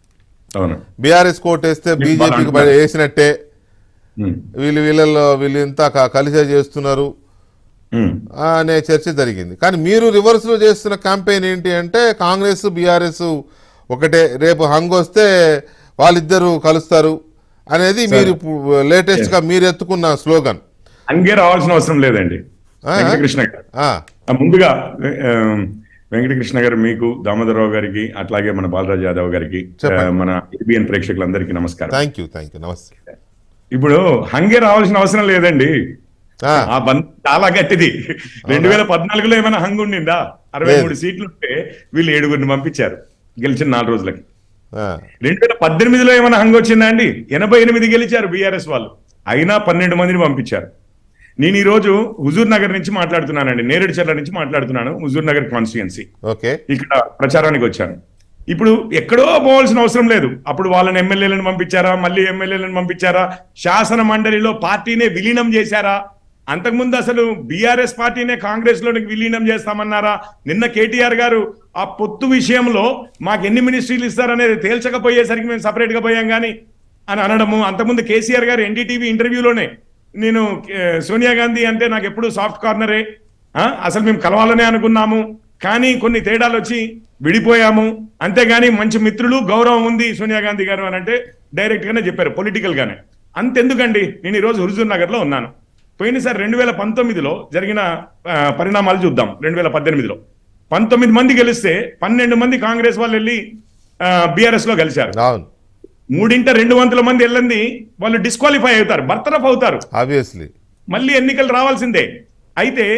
అవును బీఆర్ఎస్ కోటేస్తే మీకు బీజేపీకి బాగా వేసినట్టే ఉమ్, వీళ్ళు వీళ్ళల్లో వీళ్ళు ఇంత క- కలిసే చేస్తున్నారు ఉమ్, అనే చర్చ జరిగింది కానీ మీరు రివర్స్లో చేస్తున్న క్యాంపెయిన్ ఏంటి అంటే కాంగ్రెస్ బీఆర్ఎస్ ఒకటే రేపు హంగ్ వస్తే వాళ్ళిద్దరూ కలుస్తారు అనేది మీరు లేటెస్ట్ గా మీరు ఎత్తుకున్న స్లోగన్ అంగే రావాల్సిన అవసరం లేదండి ఆ? వెంకటకృష్ణ గారు ఆ, ఆ, ముందుగా ఆ, వెంకటకృష్ణ గారు మీకు దామోదరరావు గారికి అట్లాగే మన బాలరాజ్ యాదవ్ గారికి చెప్పండి. ఆ, మన ఏబిఎన్ ప్రేక్షకులందరికీ నమస్కారం థ్యాంక్ యూ థ్యాంక్ యూ నమస్తే ఇప్పుడు హంగే రావాల్సిన అవసరం లేదండి ఆ, ఆ బంద్ చాలా గట్టిది రెండు వేల పద్నాలుగులో ఏమైనా హంగ్ ఉండిందా అరవై లేదు. మూడు సీట్లు ఉంటే వీళ్ళు ఏడుగురిని పంపించారు గెలిచిన నాలుగు రోజులకి ఆ, రెండు వేల పద్దెనిమిదిలో ఏమైనా హంగ్ వచ్చిందా అండి ఎనభై ఎనిమిది గెలిచారు బీఆర్ఎస్ వాళ్ళు అయినా పన్నెండు మందిని పంపించారు నేను ఈ రోజు హుజూర్ నగర్ నుంచి మాట్లాడుతున్నానండి నేరేడు చెర్ల నుంచి మాట్లాడుతున్నాను హుజూర్ నగర్ కాన్స్టిట్యున్సీ ఓకే ఇక్కడ ప్రచారానికి వచ్చాను ఇప్పుడు ఎక్కడో పోవాల్సిన అవసరం లేదు అప్పుడు వాళ్ళని ఎమ్మెల్యేలను పంపించారా మళ్ళీ ఎమ్మెల్యేలను పంపించారా శాసన మండలిలో పార్టీనే విలీనం చేశారా అంతకుముందు అసలు బీఆర్ఎస్ పార్టీనే కాంగ్రెస్ లోనికి విలీనం చేస్తామన్నారా నిన్న కేటీఆర్ గారు ఆ పొత్తు విషయంలో మాకు ఎన్ని మినిస్ట్రీలు ఇస్తారనేది తేల్చకపోయేసరికి మేము సపరేట్ గా పోయాం కానీ అని అనడము అంతకుముందు కేసీఆర్ గారు ఎన్డీటీవీ ఇంటర్వ్యూలోనే నేను ఏ, సోనియా గాంధీ అంటే నాకు ఎప్పుడు సాఫ్ట్ కార్నరే ఆ, అసలు మేము కలవాలనే అనుకున్నాము కానీ కొన్ని తేడాలు వచ్చి విడిపోయాము అంతేగాని మంచి మిత్రులు గౌరవం ఉంది సోనియా గాంధీ గారు అని అంటే డైరెక్ట్ గానే చెప్పారు పొలిటికల్ గానే అంతెందుకండి నేను ఈ రోజు హుజూర్ నగర్ లో ఉన్నాను పోయినసారి రెండు వేల పంతొమ్మిదిలో జరిగిన ఆ, పరిణామాలు చూద్దాం రెండు వేల పద్దెనిమిదిలో పంతొమ్మిది మంది గెలిస్తే పన్నెండు మంది కాంగ్రెస్ వాళ్ళు వెళ్ళి బీఆర్ఎస్ లో కలిశారు అవును మూడింట రెండు వందల మంది వెళ్ళంది వాళ్ళు డిస్క్వాలిఫై అవుతారు బర్తరఫ్ అవుతారు ఆబ్వియస్లీ మళ్ళీ ఎన్నికలు రావాల్సిందే అయితే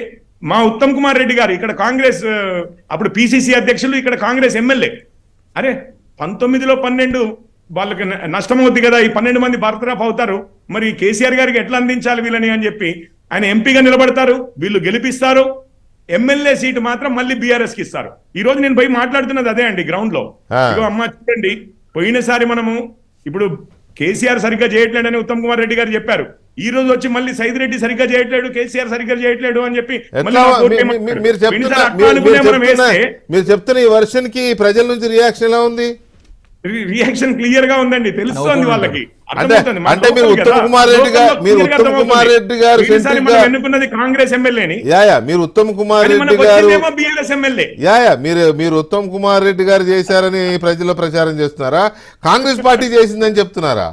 మా ఉత్తమ్ కుమార్ రెడ్డి గారు ఇక్కడ కాంగ్రెస్ ఆ, అప్పుడు పిసిసి అధ్యక్షులు ఇక్కడ కాంగ్రెస్ ఎమ్మెల్యే అరే పంతొమ్మిదిలో పన్నెండు వాళ్ళకి న- నష్టం అవుద్ది కదా ఈ పన్నెండు మంది బర్తరఫ్ అవుతారు మరి కేసీఆర్ గారికి ఎట్లా అందించాలి వీళ్ళని అని చెప్పి ఆయన ఎంపీగా నిలబడతారు వీళ్ళు గెలిపిస్తారు ఎమ్మెల్యే సీటు మాత్రం మళ్ళీ బీఆర్ఎస్ కి ఇస్తారు ఈ రోజు నేను పోయి మాట్లాడుతున్నది అదే అండి గ్రౌండ్ లో ఆ. ఇగో అమ్మ చూడండి పోయినసారి మనము ఇప్పుడు కేసీఆర్ సరిగ్గా చేయట్లేడని ఉత్తమ్ కుమార్ రెడ్డి గారు చెప్పారు ఈ రోజు వచ్చి మళ్ళీ సైద్ రెడ్డి సరిగ్గా చేయట్లేడు కేసీఆర్ సరిగ్గా చేయట్లేడు అని చెప్పి మళ్ళీ ఎట్లా మాకు ఓటు మీ- మీ- వేయమంటారు. మీరు చెప్తున్న పోయినసారి అట్లా మీరు- అనుకునే మీరు మనం చెప్తున్న వేస్తే మీరు చెప్తున్న ఈ వర్షన్ కి ప్రజల నుంచి రియాక్షన్ ఎలా ఉంది రి- రియాక్షన్ క్లియర్ గా ఉందండి తెలుస్తోంది నవ్వుతూ వాళ్ళకి అంటే అర్థమవుతుంది. మన అంటే మీరు లోకల్ ఉత్తమ్ కదా. కుమార్ రెడ్డి గారు లోకల్లో మీరు clear గా ఉత్తమ్ అర్థమవుతుంది. కుమార్ రెడ్డి గారు ఈసారి సెంట్రిక్ మనం గా ఎన్నుకున్నది కాంగ్రెస్ ఎమ్మెల్యేని యా యా మీరు ఉత్తమ్ కుమార్ కానీ రెడ్డి మనకు గారు వచ్చిందేమో బీఆర్ఎస్ ఎమ్మెల్యే యా యా మీరు మీరు ఉత్తమ్ కుమార్ రెడ్డి గారు చేశారని ప్రజల్లో ప్రచారం చేస్తున్నారా కాంగ్రెస్ పార్టీ చేసిందని చెప్తున్నారా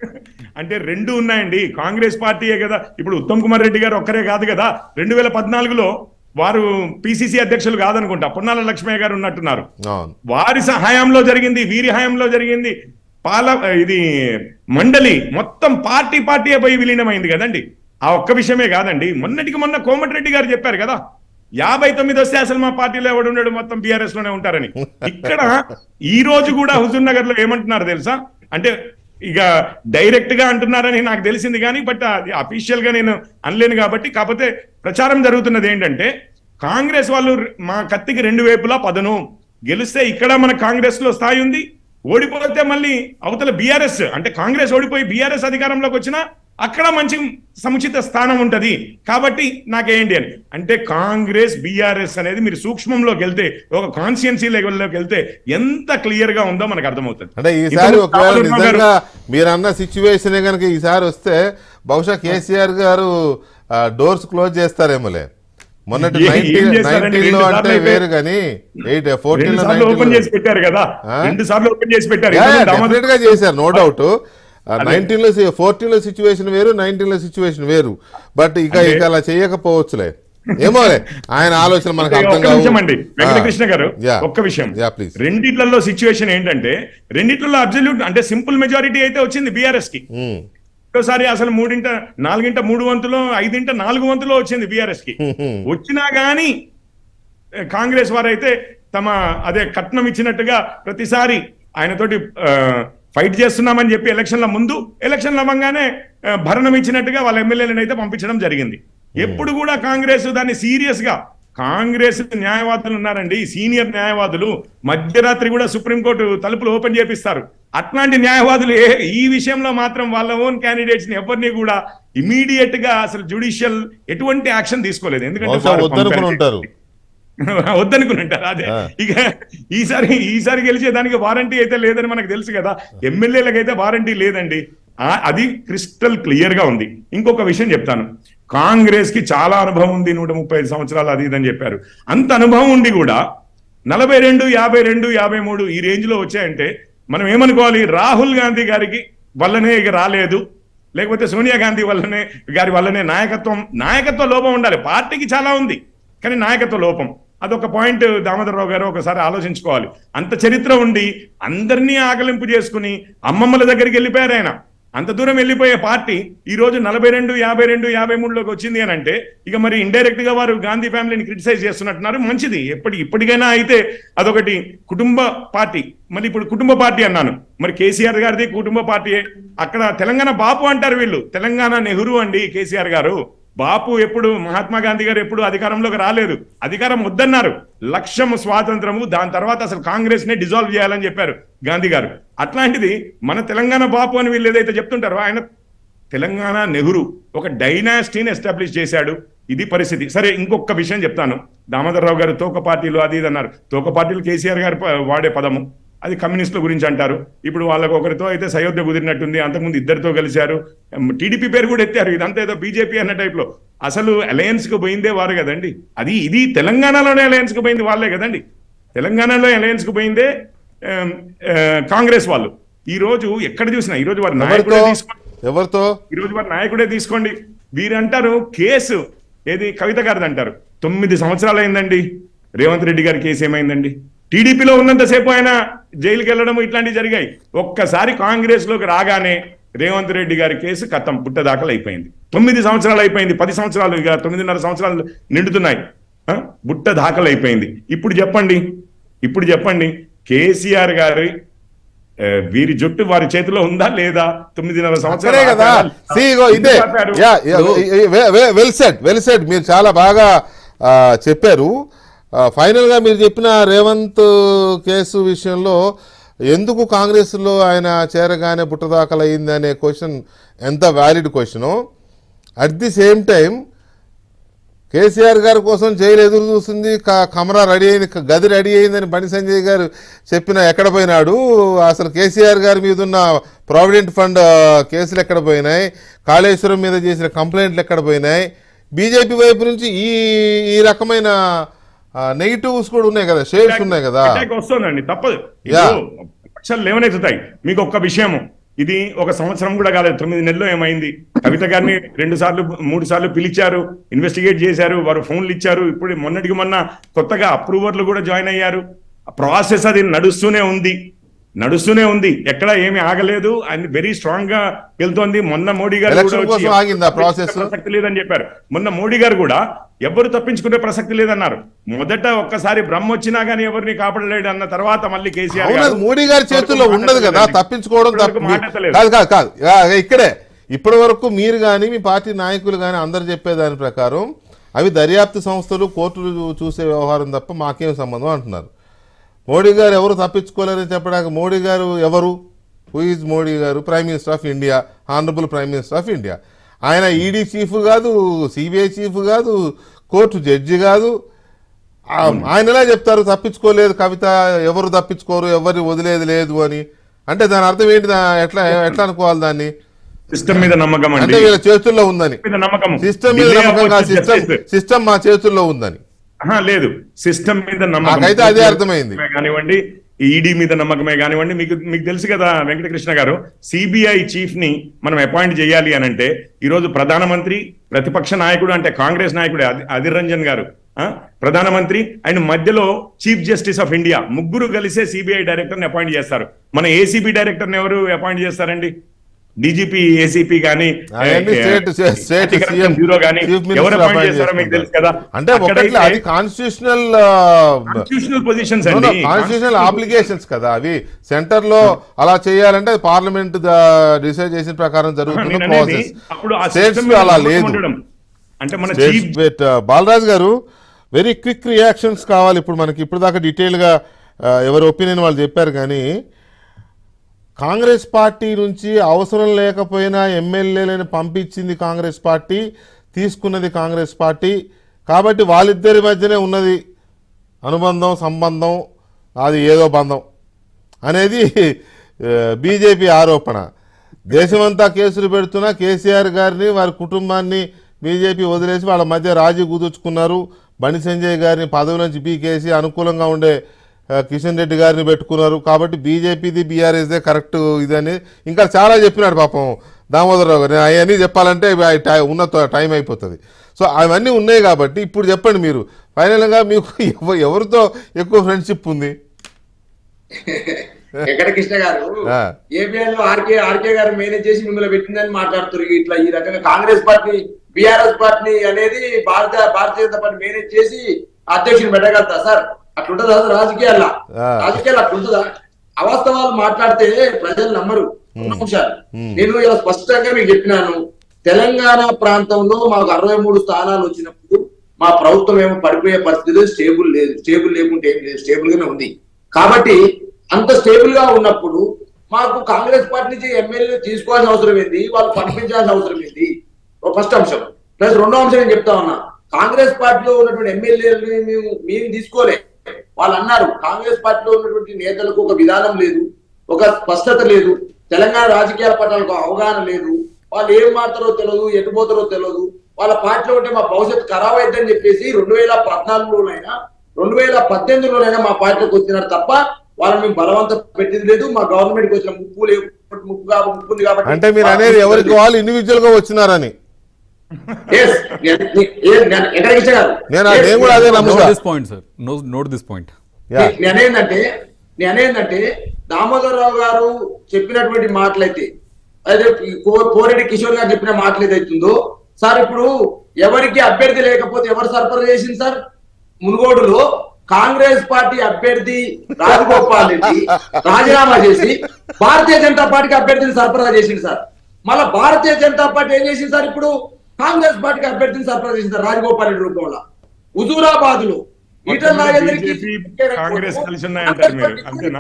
అంటే రెండు ఉన్నాయండి కాంగ్రెస్ పార్టీయే కదా ఇప్పుడు ఉత్తమ్ కుమార్ రెడ్డి గారు ఒక్కరే కాదు కదా రెండు వేల పద్నాలుగులో వారు పిసిసి అధ్యక్షులు కాదనుకుంటా పొన్నాల లక్ష్మయ్య గారు ఉన్నట్టున్నారు అవును వారి హయాంలో జరిగింది వీరి హయాంలో జరిగింది పాల ఇది మండలి మొత్తం పార్టీ పార్టీ పోయి విలీనమైంది కదండి ఆ ఒక్క విషయమే కాదండి మొన్నటికి మొన్న కోమటిరెడ్డి గారు చెప్పారు కదా యాభై తొమ్మిది వస్తే అసలు మా పార్టీలో ఎవడు ఉండడు మొత్తం బీఆర్ఎస్ లోనే ఉంటారని ఇక్కడ ఈ రోజు కూడా హుజూర్ నగర్ లో ఏమంటున్నారు తెలుసా అంటే ఇక డైరెక్ట్ గా అంటున్నారని నాకు తెలిసింది కానీ బట్ అది అఫీషియల్ గా నేను అనలేను కాబట్టి కాకపోతే ప్రచారం జరుగుతున్నది ఏంటంటే కాంగ్రెస్ వాళ్ళు మా కత్తికి రెండు వైపులా పదను గెలిస్తే ఇక్కడ మన కాంగ్రెస్ లో స్థాయి ఉంది ఓడిపోతే మళ్ళీ అవతల బీఆర్ఎస్ అంటే కాంగ్రెస్ ఓడిపోయి బీఆర్ఎస్ అధికారంలోకి వచ్చినా అక్కడ మంచి సముచిత స్థానం ఉంటది కాబట్టి నాకేంటి అని అంటే కాంగ్రెస్ బీఆర్ఎస్ అనేది మీరు సూక్ష్మంలోకి వెళ్తే ఒక కాన్స్టిట్యున్సీ లెవెల్లోకి వెళ్తే ఎంత క్లియర్ గా ఉందో మనకు అర్థమవుతుంది అంటే ఈసారి ఇంతకు ఒకవేళ రాహుల్ గారు- నిజంగా మీరు అన్న సిచ్యువేషన్ కనుక ఈసారి వస్తే బహుశా కేసీఆర్ గారు డోర్స్ క్లోజ్ చేస్తారేమోలే మొన్నటి ఏ- ఏం నైన్టీన్ చేస్తారండి? నైన్టీన్ లో రెండు అంటే సార్లు అయితే- వేరు కానీ ఎయిట్ ఫోర్టీన్ రెండు లో సార్లు ఓపెన్ నైన్టీన్ చేసి పెట్టారు కదా ఆ? రెండు సార్లు ఓపెన్ చేసి పెట్టారు ఇంతకుముందు దామోదర్ డెఫినెట్ గా చేశారు నో డౌట్ నైన్టీన్ లో ఫోర్టీన్ లో సిచ్యువేషన్ వేరు నైన్టీన్ లో సిచ్యువేషన్ వేరు బట్ ఇక అంటే- ఇక అలా చేయకపోవచ్చులే ఏమోలే ఆయన ఆలోచన మనకు అర్థం ఒక్క కావు నిమిషం అండి వెంకటకృష్ణ గారు యా ఒక్క విషయం యా ప్లీజ్ రెండిట్లలో సిచ్యువేషన్ ఏంటంటే రెండిట్లలో అబ్జల్యూట్ అంటే సింపుల్ మెజారిటీ అయితే వచ్చింది బీఆర్ఎస్ కి ఒకసారి అసలు మూడింట నాలుగింట మూడు వంతులో ఐదింట నాలుగు వంతులో వచ్చింది బీఆర్ఎస్ కి వచ్చినా గాని ఏ, కాంగ్రెస్ వారైతే తమ అదే కట్నం ఇచ్చినట్టుగా ప్రతిసారి ఆయనతోటి ఫైట్ చేస్తున్నామని చెప్పి ఎలక్షన్ల ముందు ఎలక్షన్ల అవ్వగానే ఆ, భరణం ఇచ్చినట్టుగా వాళ్ళ ఎమ్మెల్యేలను అయితే పంపించడం జరిగింది ఎప్పుడు కూడా కాంగ్రెస్ దాన్ని సీరియస్ గా కాంగ్రెస్ న్యాయవాదులు ఉన్నారండి సీనియర్ న్యాయవాదులు మధ్యరాత్రి కూడా సుప్రీంకోర్టు తలుపులు ఓపెన్ చేపిస్తారు అట్లాంటి న్యాయవాదులు ఏ ఈ విషయంలో మాత్రం వాళ్ళ ఓన్ క్యాండిడేట్స్ ని ఎవరిని కూడా ఇమీడియట్ గా అసలు జుడిషియల్ ఎటువంటి యాక్షన్ తీసుకోలేదు ఎందుకంటే బహుశా వారు వద్దనుకుని పంపారు. ఉంటారు వద్దనుకుని ఉంటారు అదే ఆ. ఇక ఈసారి ఈసారి గెలిచేదానికి వారంటీ అయితే లేదని మనకు తెలుసు కదా ఎమ్మెల్యేలకు అయితే వారంటీ లేదండి ఆ- అది క్రిస్టల్ క్లియర్ గా ఉంది ఇంకొక విషయం చెప్తాను కాంగ్రెస్ కి చాలా అనుభవం ఉంది నూట ముప్పై ఐదు సంవత్సరాలు అది ఇదని చెప్పారు అంత అనుభవం ఉండి కూడా నలభై రెండు యాభై రెండు యాభై మూడు ఈ రేంజ్ లో వచ్చాయంటే మనం ఏమనుకోవాలి రాహుల్ గాంధీ గారికి వల్లనే ఇక రాలేదు లేకపోతే సోనియా గాంధీ వల్లనే గారి వల్లనే నాయకత్వం నాయకత్వ లోపం ఉండాలి పార్టీకి చాలా ఉంది కానీ నాయకత్వ లోపం అదొక పాయింట్ దామోదరరావు గారు ఒకసారి ఆలోచించుకోవాలి అంత చరిత్ర ఉండి అందరినీ ఆకలింపు చేసుకుని అమ్మమ్మల దగ్గరికి వెళ్ళిపోయారు ఆయన అంత దూరం వెళ్ళిపోయే పార్టీ ఈ రోజు నలభై రెండు యాభై రెండు యాభై మూడులోకి వచ్చింది అని అంటే ఇక మరి ఇండైరెక్ట్ గా వారు గాంధీ ఫ్యామిలీని క్రిటిసైజ్ చేస్తున్నట్టున్నారు మంచిది ఎప్పటి ఇప్పటికైనా అయితే అదొకటి కుటుంబ పార్టీ మరి ఇప్పుడు కుటుంబ పార్టీ అన్నాను మరి కేసీఆర్ గారిది కుటుంబ పార్టీ అక్కడ తెలంగాణ బాపు అంటారు వీళ్ళు తెలంగాణ నెహ్రూ అండి కేసీఆర్ గారు బాపు ఎప్పుడు మహాత్మా గాంధీ గారు ఎప్పుడు అధికారంలోకి రాలేదు అధికారం వద్దన్నారు లక్ష్యం స్వాతంత్రము దాని తర్వాత అసలు కాంగ్రెస్ నే డిజాల్వ్ చేయాలని చెప్పారు గాంధీ గారు అట్లాంటిది మన తెలంగాణ బాపు అని వీళ్ళు ఏదైతే చెప్తుంటారో ఆయన తెలంగాణ నెహ్రూ ఒక డైనాసిటీని ఎస్టాబ్లిష్ చేశాడు ఇది పరిస్థితి సరే ఇంకొక విషయం చెప్తాను దామోదరరావు గారు తోక పార్టీలు అది ఇది అన్నారు తోక పార్టీలు కేసీఆర్ గారు ప- వాడే పదము అది కమ్యూనిస్టుల గురించి అంటారు ఇప్పుడు వాళ్ళకి ఒకరితో అయితే సయోధ్య కుదిరినట్టుంది అంతకుముందు ఇద్దరితో కలిశారు టీడీపీ పేరు కూడా ఎత్తారు ఇదంతా ఏదో బీజేపీ అన్న టైప్ లో అసలు అలయన్స్ కు పోయిందే వారు కదండి అది ఇది తెలంగాణలోనే అలయన్స్ కు పోయింది వాళ్ళే కదండి తెలంగాణలో అలయన్స్ కు పోయిందే ఆమ్, ఆ, కాంగ్రెస్ వాళ్ళు ఈ రోజు ఎక్కడ చూసినా ఈ రోజు వారి ఎవరితో నాయకుడే తీసుకోండి ఎవరితో ఈ రోజు వారి నాయకుడే తీసుకోండి వీరంటారు కేసు ఏది కవిత గారిది అంటారు తొమ్మిది సంవత్సరాలు అయిందండి రేవంత్ రెడ్డి గారి కేసు ఏమైందండి టీడీపీలో ఉన్నంతసేపు ఆయన జైలుకి వెళ్ళడం ఇట్లాంటివి జరిగాయి ఒక్కసారి కాంగ్రెస్ లోకి రాగానే రేవంత్ రెడ్డి గారి కేసు కథం పుట్టదాఖలు అయిపోయింది తొమ్మిది సంవత్సరాలు అయిపోయింది పది సంవత్సరాలు ఇక తొమ్మిదిన్నర సంవత్సరాలు నిండుతున్నాయి ఆ? బుట్ట దాఖలైపోయింది ఇప్పుడు చెప్పండి ఇప్పుడు చెప్పండి కేసీఆర్ గారి ఆ, వీరి జుట్టు వారి చేతిలో ఉందా లేదా తొమ్మిదిన్నర అక్కడే సంవత్సరాలు కదా ఆపారు. See, ఇగో ఇదే ఎందుకు ఆపారు? వెల్ సెట్ వెల్ సెట్ మీరు చాలా బాగా ఆ, చెప్పారు ఆ, final గా మీరు చెప్పిన రేవంత్ కేసు విషయంలో ఎందుకు కాంగ్రెస్లో ఆయన చేరగానే పుట్టదాఖలు అయింది అనే క్వశ్చన్ ఎంత valid question at the same time KCR గారి కోసం జైలు ఎదురు చూస్తుంది క- కమరా రెడీ అయింది క- గది రెడీ అయిందని బండి సంజయ్ గారు చెప్పిన ఎక్కడ పోయినాడు అసలు కేసీఆర్ గారి మీద ఉన్న ప్రావిడెంట్ ఫండ్ ఆ, కేసులు ఎక్కడ పోయినాయి కాళేశ్వరం మీద చేసిన కంప్లైంట్లు ఎక్కడ పోయినాయి బీజేపీ వైపు నుంచి ఈ ఈ రకమైన నెగిటివ్స్ కూడా ఉన్నాయి కదా షేడ్స్ ఉన్నాయి కదా అటాక్ వస్తుందండి తప్పదు Yeah. ఇప్పుడు పక్షాలు లేవనెత్తుతాయి మీకు ఒక్క విషయము ఇది ఒక సంవత్సరం కూడా కాలేదు తొమ్మిది నెలల్లో ఏమైంది కవిత గారిని రెండు సార్లు మూడు సార్లు పిలిచారు ఇన్వెస్టిగేట్ చేశారు వారు ఫోన్లు ఇచ్చారు ఇప్పుడు మొన్నటికి మొన్న కొత్తగా అప్రూవర్లు కూడా జాయిన్ అయ్యారు ప్రాసెస్ అది నడుస్తూనే ఉంది నడుస్తూనే ఉంది ఎక్కడ ఏమి ఆగలేదు అండ్ వెరీ స్ట్రాంగ్ గా వెళ్తోంది మొన్న మోడీ గారు కూడా Election వచ్చి కోసం ఆగిందా process? ప్రసక్తి లేదని చెప్పారు మొన్న మోడీ గారు కూడా ఎవరు తప్పించుకునే ప్రసక్తి లేదన్నారు మొదట ఒక్కసారి బ్రహ్మ వచ్చినా గానీ ఎవరిని కాపాడలేడు అన్న తర్వాత మళ్ళీ కేసీఆర్ అవును గారు అది మోడీ గారి చేతుల్లో మాట ఉండదు కదా ఎత్తలేదండి. తప్పించుకోవడం ఇప్పటివరకు తప్ప మాట ఎత్తలేదు. కాదు కాదు కాదు ఆ, ఇక్కడే ఇప్పటి వరకు మీరు కానీ మీ పార్టీ నాయకులు కానీ అందరు చెప్పేదాని ప్రకారం అవి దర్యాప్తు సంస్థలు కోర్టులు చూ- చూసే వ్యవహారం తప్ప మాకేం సంబంధం అంటున్నారు మోడీ గారు ఎవరు తప్పించుకోలేరని చెప్పడానికి మోడీ గారు ఎవరు who is Modi garu prime minister of India honourable prime minister of India ఆయన ఈడీ చీఫ్ కాదు సిబిఐ చీఫ్ కాదు కోర్టు జడ్జి కాదు ఆ, ఆయన ఎలా చెప్తారు తప్పించుకోలేదు కవిత ఎవరు తప్పించుకోరు ఎవరిని వదిలేది లేదు అని అంటే దాని అర్థం ఏంటి దా- ఎట్లా ఎట్లా అనుకోవాలి దాన్ని సిస్టమ్ మీద నమ్మకం అంటే అండి వీళ్ళ చేతుల్లో ఉందని మీద నమ్మకం సిస్టమ్ మీద Delay నమ్మకం కాదు అవ్వచ్చు సిస్టమ్ justice. సిస్టమ్ మా చేతుల్లో ఉందని ఆహా, లేదు సిస్టమ్ మీద నమ్మకం నాకైతే అదే అర్థమైంది. కానివ్వండి ఈడీ మీద నమ్మకమే కానివ్వండి మీకు మీకు తెలుసు కదా వెంకటకృష్ణ గారు సిబిఐ చీఫ్ ని మనం అపాయింట్ చేయాలి అని అంటే ఈ రోజు ప్రధానమంత్రి ప్రతిపక్ష నాయకుడు అంటే కాంగ్రెస్ నాయకుడు అధి- అధిర్ రంజన్ గారు ఆ, ప్రధానమంత్రి ఆయన మధ్యలో చీఫ్ జస్టిస్ ఆఫ్ ఇండియా ముగ్గురు కలిసే సిబిఐ డైరెక్టర్ ని అపాయింట్ చేస్తారు మన ఏసీబీ డైరెక్టర్ ని ఎవరు అపాయింట్ చేస్తారండి డీజీపీ ఏసీపీ గానీ అవన్నీ స్టేట్ స్టేట్ సీఎం బ్యూరో గానీ చీఫ్ ఎవరు మినిస్టర్ అపాయింట్ అపాయింట్ చేస్తారో మీకు తెలుసు కదా అంటే ఒకటి అది కాన్స్టిట్యూషనల్ కాన్స్టిట్యూషనల్ పొజిషన్స్ అండి కాన్స్టిట్యూషనల్ ఆబ్లిగేషన్స్ కదా అవి సెంటర్ లో అలా చేయాలంటే పార్లమెంట్ డిసైడ్ చేసిన ప్రకారం జరుగుతున్న నేను అనేది ప్రాసెస్ అప్పుడు ఆ స్టేట్స్ system మీద అలా నమ్మకం లేదు ఉండడం. అంటే మన స్టేట్స్ చీఫ్ బట్ బాలరాజ్ గారు వెరీ క్విక్ రియాక్షన్స్ కావాలి ఇప్పుడు మనకి ఇప్పుడు దాకా డీటెయిల్గా ఎవరి ఒపీనియన్ వాళ్ళు చెప్పారు కానీ కాంగ్రెస్ పార్టీ నుంచి అవసరం లేకపోయినా ఎమ్మెల్యేలను పంపించింది కాంగ్రెస్ పార్టీ తీసుకున్నది కాంగ్రెస్ పార్టీ కాబట్టి వాళ్ళిద్దరి మధ్యనే ఉన్నది అనుబంధం సంబంధం అది ఏదో బంధం అనేది బీజేపీ ఆరోపణ దేశమంతా కేసులు పెడుతున్నా కేసీఆర్ గారిని వారి కుటుంబాన్ని బీజేపీ వదిలేసి వాళ్ళ మధ్య రాజీ కుదుర్చుకున్నారు బండి సంజయ్ గారిని పదవి నుంచి పీకేసి అనుకూలంగా ఉండే ఆ, కిషన్ రెడ్డి గారిని పెట్టుకున్నారు కాబట్టి బీజేపీది బీఆర్ఎస్దే కరెక్ట్ ఇదని ఇంకా చాలా చెప్పినాడు పాపం దామోదరరావు గారు అవన్నీ చెప్పాలంటే ఆ టై- ఉన్న త- టైం అయిపోతుంది సో అవన్నీ ఉన్నాయి కాబట్టి ఇప్పుడు చెప్పండి మీరు ఫైనల్గా మీకు ఎవ- ఎవరితో ఎక్కువ ఫ్రెండ్షిప్ ఉంది వెంకటకృష్ణ గారు ఆ. ఏబిఎన్ లో ఆర్కే ఆర్కే గారు మేనేజ్ చేసి మిమ్మల్ని పెట్టిందని మాట్లాడుతారు ఇట్లా ఈ రకంగా కాంగ్రెస్ పార్టీ బీఆర్ఎస్ పార్టీ అనేది భారత భారతీయ జనతా పార్టీ మేనేజ్ చేసి అధ్యక్షుని పెట్టగలుగుతా సార్ అట్లుంటదా సార్ రాజకీయాల్లో ఆ. రాజకీయాలు అట్లుంటదా అవాస్తవాలు మాట్లాడితే ప్రజలు నమ్మరు ఒక్క నిమిషాలు. నేను ఇలా స్పష్టంగా మీకు చెప్పినాను తెలంగాణ ప్రాంతంలో మాకు అరవై మూడు స్థానాలు వచ్చినప్పుడు మా ప్రభుత్వం ఏమో పడిపోయే పరిస్థితి స్టేబుల్ లేదు స్టేబుల్ లేకుంటే ఏం లేదు స్టేబుల్ గానే ఉంది కాబట్టి అంత స్టేబుల్ గా ఉన్నప్పుడు మాకు కాంగ్రెస్ పార్టీ నుంచి ఎమ్మెల్యే తీసుకోవాల్సిన అవసరం ఏంది వాళ్ళు పంపించాల్సిన అవసరం ఏంది ఒక ఫస్ట్ అంశం ప్లస్ రెండో అంశం నేను చెప్తా ఉన్నా కాంగ్రెస్ పార్టీలో ఉన్నటువంటి ఎమ్మెల్యేలని మేము మేము తీసుకోలే వాళ్ళు అన్నారు కాంగ్రెస్ పార్టీలో ఉన్నటువంటి నేతలకు ఒక విధానం లేదు ఒక స్పష్టత లేదు తెలంగాణ రాజకీయాల పట్ల ఒక అవగాహన లేదు వాళ్ళు ఏం మాట్లాడో తెలియదు ఎటు పోతారో తెలియదు వాళ్ళ పార్టీలో ఉంటే మా భవిష్యత్తు ఖరాబ్ అయిద్దని చెప్పేసి రెండు వేల పద్నాలుగులోనైనా రెండు వేల పద్దెనిమిదిలోనైనా మా పార్టీలోకి వచ్చినారు తప్ప వాళ్ళని మేము బలవంతం పెట్టింది లేదు మా గవర్నమెంట్ కి వచ్చిన ముప్పు లేదు ముప్పు కాబట్టి ముప్పు ఉంది కాబట్టి అంటే మీరు అనేది ఎవరికి వాళ్ళు ఇండివిజువల్ గా వచ్చినారని Yes. నేను- నేను- నేను- వెంకటకృష్ణ గారు నేను నేను కూడా అదే నోట్ నమ్ముతా this point sir no note this point yeah నే- నేనేందంటే నేనేందంటే దామోదరరావు గారు చెప్పినటువంటి మాటలైతే అదే ఈ కో- కోరెడ్డి కిషోర్ గారు చెప్పిన మాటలు ఏదైతుందో సార్ ఇప్పుడు ఎవరికి అభ్యర్థి లేకపోతే ఎవరు సరఫరా చేసింది సార్ మునుగోడులో కాంగ్రెస్ పార్టీ అభ్యర్థి రాజగోపాల్ రెడ్డి రాజీనామా చేసి భారతీయ జనతా పార్టీకి అభ్యర్థిని సరఫరా చేసింది సార్ మళ్ళా భారతీయ జనతా పార్టీ ఏం చేసింది సార్ ఇప్పుడు కాంగ్రెస్ పార్టీకి అభ్యర్థిని సరఫరా చేసింది సార్ రాజగోపాల్ రెడ్డి రూపంలో హుజూరాబాద్ లో ఈటల నాగేంద్రకి BJP, కాంగ్రెస్ కలిసి ఉన్నాయంటారు మీరు, అంతేనా?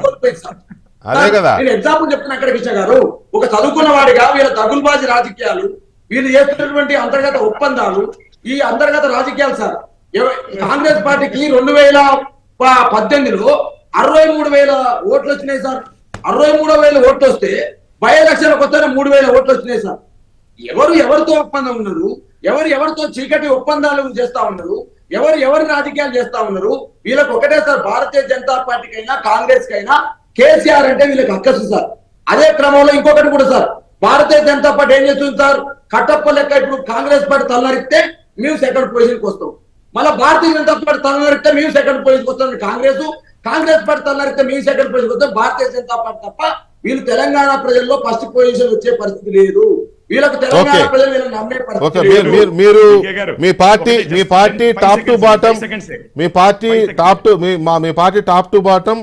అదే కదా. నేను ఎగ్జాంపుల్ చెప్తున్నా అక్కడ కిషోర్ గారు ఒక చదువుకున్న వాడిగా వీళ్ళ దగులుబాజీ రాజకీయాలు వీళ్ళు చేస్తున్నటువంటి అంతర్గత ఒప్పందాలు ఈ అంతర్గత రాజకీయాలు సార్ ఎవ- కాంగ్రెస్ పార్టీకి రెండు వేల ప- పద్దెనిమిదిలో అరవై మూడు వేల ఓట్లు వచ్చినాయి సార్ అరవై మూడు వేల ఓట్లు వస్తే బై ఎలక్షన్ కొత్తనే మూడు వేల ఓట్లు వచ్చినాయి సార్ ఎవరు ఎవరితో ఒప్పందం ఉన్నారు ఎవరు ఎవరితో చీకటి ఒప్పందాలు చేస్తా ఉన్నారు ఎవరు ఎవరి రాజకీయాలు చేస్తా ఉన్నారు వీళ్ళకి ఒకటే సార్ భారతీయ జనతా పార్టీకైనా కాంగ్రెస్ కైనా కేసీఆర్ అంటే వీళ్ళకి అక్కసు సార్ అదే క్రమంలో ఇంకొకటి కూడా సార్ భారతీయ జనతా పార్టీ ఏం చేస్తుంది సార్ కట్టప్ప లెక్క ఇప్పుడు కాంగ్రెస్ పార్టీ తలనరిస్తే మేము సెకండ్ పొజిషన్ కి వస్తాం మళ్ళీ భారతీయ జనతా పార్టీ తలనరిస్తే మేము సెకండ్ పొజిషన్ కి వస్తాం కాంగ్రెస్ కాంగ్రెస్ పార్టీ తలనరిస్తే మేము సెకండ్ పొజిషన్ వస్తాం భారతీయ జనతా పార్టీ తప్ప వీళ్ళు తెలంగాణ ప్రజల్లో ఫస్ట్ పొజిషన్ వచ్చే పరిస్థితి లేదు వీళ్ళకి తెలంగాణ Okay. ప్రజలు వీళ్ళని నమ్మే ఓకే పరిస్థితి మీరు లేదు మీరు మీరు విజయ్ గారు, మీ పార్టీ ఒకటి మీ just party five top to seconds, bottom five seconds. మీ party Five seconds. Top to మీ మా మీ పార్టీ టాప్ టు బాటం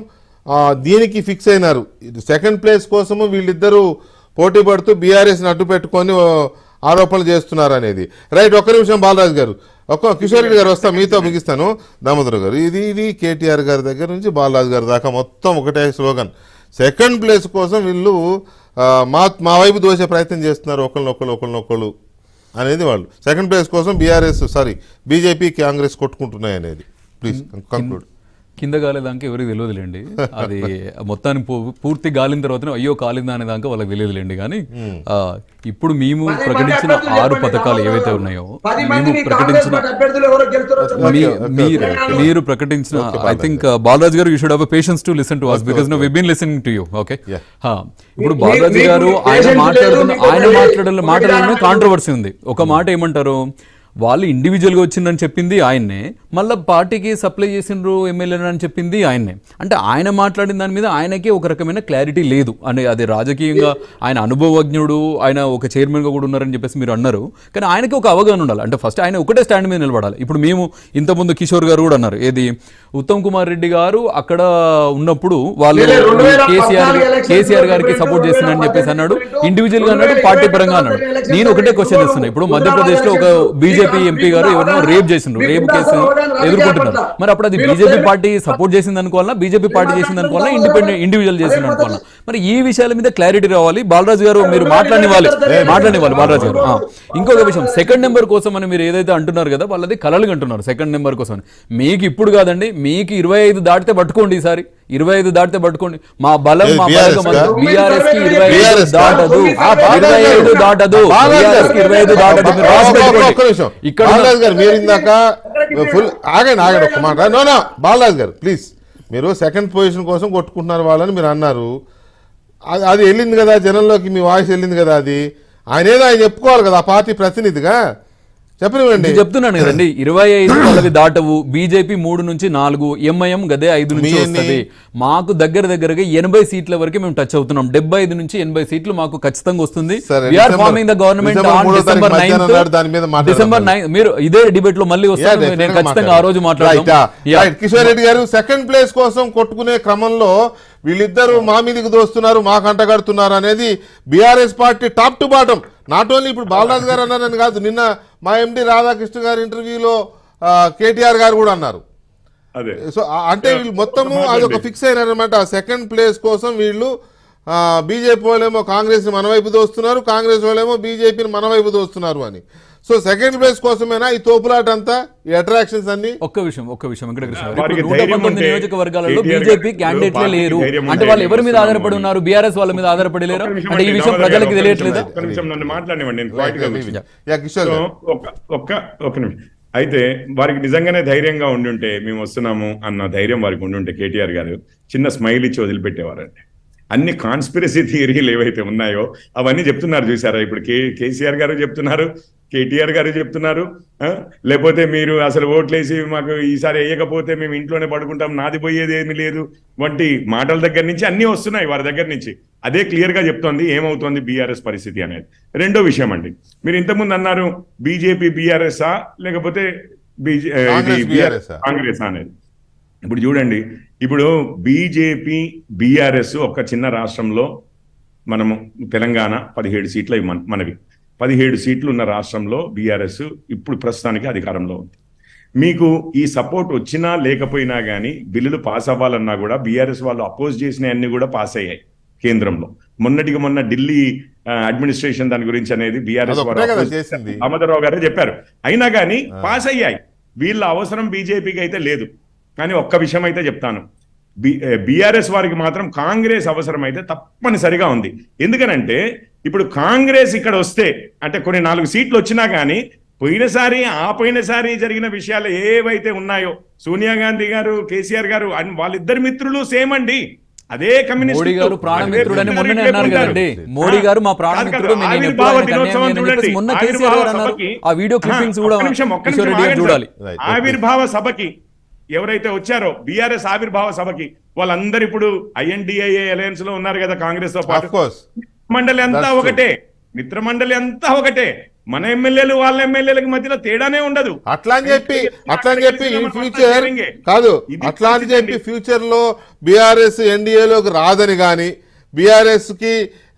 దీనికి ఫిక్స్ అయినారు సెకండ్ ప్లేస్ కోసము వీళ్ళిద్దరూ పోటీ పడుతూ బీఆర్ఎస్ అడ్డు పెట్టుకొని ఓ, ఆరోపణలు చేస్తున్నారు అనేది రైట్ ఒక్క నిమిషం బాలరాజు గారు ఒక్క కిషోర్ రెడ్డి గారు వస్తా మీతో ముగిస్తాను దామోదర్ గారు ఇది ఇది కేటీఆర్ గారి దగ్గర నుంచి బాలరాజు గారి దాకా మొత్తం ఒకటే స్లోగన్ సెకండ్ ప్లేస్ కోసం వీళ్ళు ఆ, మా మా వైపు దోసే ప్రయత్నం చేస్తున్నారు ఒకళ్ళనొకళ్ళు ఒకళ్ళనొకళ్ళు అనేది వాళ్ళు సెకండ్ ప్లేస్ కోసం బీఆర్ఎస్ సారీ బీజేపీ కాంగ్రెస్ కొట్టుకుంటున్నాయి అనేది ప్లీజ్ కంక్లూడ్ కింద గాలేదాకా ఎవరికి తెలియదులేండి అది మొత్తానికి పూ- పూర్తి గాలిన తర్వాత అయ్యో కాలిందా అనే దాకా వాళ్ళకి తెలియదులేండి కానీ ఆ, ఇప్పుడు మేము పది మంది ప్రకటించిన అభ్యర్థులు ఆరు చెప్పండి, పథకాలు రామోజీ ఏవైతే గారు. ఉన్నాయో పది మేము మంది మీ కాంగ్రెస్ ప్రకటించిన పార్టీ అభ్యర్థులు ఎవరో గెలుస్తారో చెప్పండి. మీ- Okay, మీరు okay, okay. మీరు ప్రకటించిన Okay, I Balaji think Balaraj garu you should have patience to listen to us because no we been listening to you okay Yeah. ఇప్పుడు మీ- బాలరాజ్ మీకు గారు ఆయన patience మాట్లాడుతున్న లేదు, మీకు ఆయన ఒక- మాట్లాడిన ఒక మాటలోనే విధానం కాంట్రవర్సీ ఉంది ఒక మాట ఏమంటారు వాళ్ళు ఇండివిజువల్ గా వచ్చిందని చెప్పింది ఆయన్నే మళ్ళీ పార్టీకి సప్లై చేసిండ్రు ఎమ్మెల్యే అని చెప్పింది ఆయన్నే అంటే ఆయన మాట్లాడిన దాని మీద ఆయనకే ఒక రకమైన క్లారిటీ లేదు అంటే అది రాజకీయంగా ఆయన అనుభవజ్ఞుడు ఆయన ఒక చైర్మన్ గా కూడా ఉన్నారని చెప్పేసి మీరు అన్నారు కానీ ఆయనకి ఒక అవగాహన ఉండాలి అంటే ఫస్ట్ ఆయన ఒకటే స్టాండ్ మీద నిలబడాలి ఇప్పుడు మేము ఇంతకుముందు కిషోర్ గారు కూడా అన్నారు ఏది ఉత్తమ్ కుమార్ రెడ్డి గారు అక్కడ ఉన్నప్పుడు వాళ్ళు లేదు, రెండు వేల కేసీఆర్ పద్నాలుగు ఎలక్షన్స్ కేసీఆర్ గారికి రెండు సపోర్ట్ వేల చేస్తున్నారని చెప్పేసి అన్నాడు పద్దెనిమిది ఇండివిజువల్ గా అన్నాడు రెండు వేల పార్టీ ఇరవై పరంగా అన్నాడు ఎలక్షన్స్ నేను ఒకటే క్వశ్చన్ రెండు ఇస్తున్నా ఇప్పుడు వేల మధ్యప్రదేశ్ లో ఒక ఎలక్షన్స్ బీజేపీ మీకు ఎంపీ గారు ఎవరినో అవగాహన రేప్ చేసిండ్రు మీకు రేప్ అవగాహన కేసు రాజకీయ ఎదుర్కొంటున్నారు పట్ల. మరి అప్పుడు అది మీరు బీజేపీ ప్రేమ- పార్టీ సపోర్ట్ చేసింది అనుకోవాలా బీజేపీ పార్టీ చేసింది అనుకోవాలా ఇండిపెండెంట్ ఇండివిజువల్ చేసింది అదే అనుకోవాలా పద్ధతి. మరి ఈ విషయాల మీద క్లారిటీ రావాలి బాలరాజు గారు మీరు మాట్లాడినివ్వాలి మాట్లాడినివ్వాలి బాలరాజు గారు ఆ. ఇంకొక విషయం సెకండ్ నెంబర్ కోసం అని మీరు ఏదైతే అంటున్నారు కదా వాళ్ళది కలలు అంటున్నారు సెకండ్ నెంబర్ కోసం అని. మీకు ఇప్పుడు కాదండి మీకు ఇరవై ఐదు దాటితే పట్టుకోండి ఈసారి ఇరవై ఐదు దాటితే పట్టుకోండి మా బలం మా ఏది బలగం BRS కా? బీఆర్ఎస్ కి ఇరవై ఐదు BRS కా? దాటదు ఆ, బాలరాజు ఇరవై ఐదు గారు. దాటదు బాలరాజు BRS గారు. కి ఇరవై ఐదు దాటదు మీరు రాసి ఒక్క- ఒక్క- పెట్టుకోండి. ఒక్క నిమిషం ఇక్కడ బాలరాజు గారు మీరు ఇందాక ఫుల్ ఆగండి ఆగండి ఒక్క మాట నో నో బాలరాజు గారు ప్లీజ్ మీరు సెకండ్ పొజిషన్ కోసం కొట్టుకుంటున్నారు వాళ్ళని మీరు అన్నారు అది అది వెళ్ళింది కదా జనంలోకి మీ వాయిస్ వెళ్ళింది కదా అది ఆయన ఏదో ఆయన చెప్పుకోవాలి కదా ఆ పార్టీ ప్రతినిధిగా చెప్పనివ్వండి నేను చెప్తున్నాను కదండి ఇరవై ఐదు వాళ్ళవి దాటవు బీజేపీ మూడు నుంచి నాలుగు ఎంఐఎం గదే ఐదు నుంచి మీ ఎన్ని? వస్తుంది మాకు దగ్గర దగ్గరగా ఎనభై సీట్ల వరకు మేము టచ్ అవుతున్నాం డెబ్బై ఐదు నుంచి ఎనభై సీట్లు మాకు ఖచ్చితంగా వస్తుంది సరే, are December- forming the government December on మూడో డిసెంబర్ తారీఖు మధ్యాహ్నం నాడు దాని మీద నైన్త్ మాట్లాడదాం. డిసెంబర్ నైన్ మీరు ఇదే డిబేట్ లో మళ్ళీ Yeah, వస్తాను నేను definitely ఖచ్చితంగా ఆ రోజు మాట్లాడదాం. Right, మాట్లాడదాం ah. Yeah. Right, Kishore Reddy గారు సెకండ్ ప్లేస్ కోసం కొట్టుకునే క్రమంలో వీళ్ళిద్దరూ మా మీదకి దోస్తున్నారు మా కంటగడుతున్నారు అనేది BRS party top to bottom not only ఇప్పుడు బాలరాజు గారు అన్నారని కాదు నిన్న మా ఎండి రాధాకృష్ణ గారి ఇంటర్వ్యూలో కేటీఆర్ గారు కూడా అన్నారు అదే సో ఆ- అంటే వీళ్ళు మొత్తము ఒక మాట అదొక అండి. ఫిక్స్ అయినారనమాట సెకండ్ ప్లేస్ కోసం వీళ్ళు బీజేపీ వాళ్ళేమో కాంగ్రెస్ మన వైపు దోస్తున్నారు కాంగ్రెస్ వాళ్ళేమో బీజేపీని మన వైపు దోస్తున్నారు అని సో సెకండ్ ప్లేస్ కోసమేనా ఈ తోపులాట అంతా ఈ అట్రాక్షన్స్ అన్ని ఒక్క విషయం ఒక్క విషయం వెంకటకృష్ణ గారు. వారికి ఇప్పుడు నూట ధైర్యం పంతొమ్మిది ఉంటే నియోజకవర్గాలలో కేటీఆర్ బీజేపీ గారు క్యాండిడేట్లే పార్టీకి లేరు ధైర్యం అంటే ఉంటే వాళ్ళు ఎవరి మీద వస్తున్నాము ఆధారపడి అని. ఉన్నారు బీఆర్ఎస్ వాళ్ళ మీద ఆధారపడి లేరు ఒక్క నిమిషం అంటే ఈ అండి, విషయం దామోదర్ గారు, ప్రజలకు ఒక్క తెలియట్లేదా నిమిషం, ఒక్క నిమిషం నన్ను మాట్లాడనివ్వండి నేను పాయింట్కి వస్తాను. యా కిషోర్ సో గారు. ఒక్క ఒక్క ఒక్క నిమిషం అయితే వారికి నిజంగానే ధైర్యంగా ఉండుంటే మేము వస్తున్నాము అన్న ధైర్యం వారికి ఉండుంటే కేటీఆర్ గారు చిన్న స్మైల్ ఇచ్చి వదిలిపెట్టేవారండి అన్ని కాన్స్పిరసీ థియరీలు ఏవైతే ఉన్నాయో అవన్నీ చెప్తున్నారు చూసారా ఇప్పుడు కే కేసీఆర్ గారు చెప్తున్నారు కేటీఆర్ గారు చెప్తున్నారు ఆ? లేకపోతే మీరు అసలు ఓట్లేసి మాకు ఈసారి వేయకపోతే మేము ఇంట్లోనే పడుకుంటాం నాది పోయేది ఏమీ లేదు వంటి మాటల దగ్గర నుంచి అన్నీ వస్తున్నాయి వారి దగ్గర నుంచి అదే క్లియర్ గా చెప్తోంది ఏమవుతోంది బీఆర్ఎస్ పరిస్థితి అనేది రెండో విషయం అండి మీరు ఇంతకుముందు అన్నారు బీజేపీ బీఆర్ఎస్ఆ లేకపోతే బీజే కాంగ్రెస్ ఇది BRS ఆ? కాంగ్రెస్ అనేది ఇప్పుడు చూడండి ఇప్పుడు బీజేపీ బీఆర్ఎస్ ఒక చిన్న రాష్ట్రంలో మనము తెలంగాణ పదిహేడు సీట్ల ఇవి మన- మనవి పదిహేడు సీట్లు ఉన్న రాష్ట్రంలో బీఆర్ఎస్ ఇప్పుడు ప్రస్తుతానికి అధికారంలో ఉంది మీకు ఈ సపోర్ట్ వచ్చినా లేకపోయినా కానీ బిల్లులు పాస్ అవ్వాలన్నా కూడా బీఆర్ఎస్ వాళ్ళు అపోజ్ చేసిన అన్ని కూడా పాస్ అయ్యాయి కేంద్రంలో మొన్నటికి మొన్న ఢిల్లీ అడ్మినిస్ట్రేషన్ దాని గురించి అనేది బీఆర్ఎస్ అదొకటే కదా చేసింది. దామోదరరావు గారే చెప్పారు అయినా కానీ పాస్ అయ్యాయి వీళ్ళ అవసరం బీజేపీకి అయితే లేదు కానీ ఒక్క విషయం అయితే చెప్తాను బీఆర్ఎస్ వారికి మాత్రం కాంగ్రెస్ అవసరం అయితే తప్పనిసరిగా ఉంది ఎందుకనంటే ఇప్పుడు కాంగ్రెస్ ఇక్కడ వస్తే అంటే కొన్ని నాలుగు సీట్లు వచ్చినా కానీ పోయినసారి ఆ పోయినసారి జరిగిన విషయాలు ఏవైతే ఉన్నాయో సోనియా గాంధీ గారు కేసీఆర్ గారు అన్- వాళ్ళిద్దరి మిత్రులు సేమ్ అండి అదే కమ్యూనిస్ట్ మోడీ గారు ప్రాణమిత్రుడని మొన్ననే అన్నారు కదండి మోడీ గారు మా ప్రాణమిత్రుడు మేము ఎప్పుడు ఆవిర్భావ ఆయనకు అన్యాయం దినోత్సవం చేయమని చెప్పేసి చూడండి. మొన్న ఆవిర్భావ కేసీఆర్ గారు అన్నారు సభకి- ఆ వీడియో క్లిప్పింగ్స్ కూడా ఒక్క నిమిషం, ఒక్క కిషోర్ నిమిషం రెడ్డి గారు ఆగండి చూడాలి సార్. Right, ఆవిర్భావ సభకి ఎవరైతే వచ్చారో బీఆర్ఎస్ ఆవిర్భావ సభకి వాళ్ళందరూ ఇప్పుడు ఐఎన్డిఐఏ అలయన్స్ లో ఉన్నారు కదా కాంగ్రెస్ తో ఆఫ్ పాటు కోర్స్ మండలి అంతా That's true. ఒకటే మిత్ర మండలి అంతా ఒకటే మన ఎమ్మెల్యేలు వాళ్ళ ఎమ్మెల్యేలకు మధ్యలో తేడానే ఉండదు అట్లా అని చెప్పి అట్లా అని చెప్పి ఈ ఫ్యూచర్ ఇది కాదు ఇది అట్లా అని చెప్పి పరిస్థితి ఫ్యూచర్ లో బీఆర్ఎస్ ఎన్డీఏలోకి రాదని గాని బీఆర్ఎస్ కి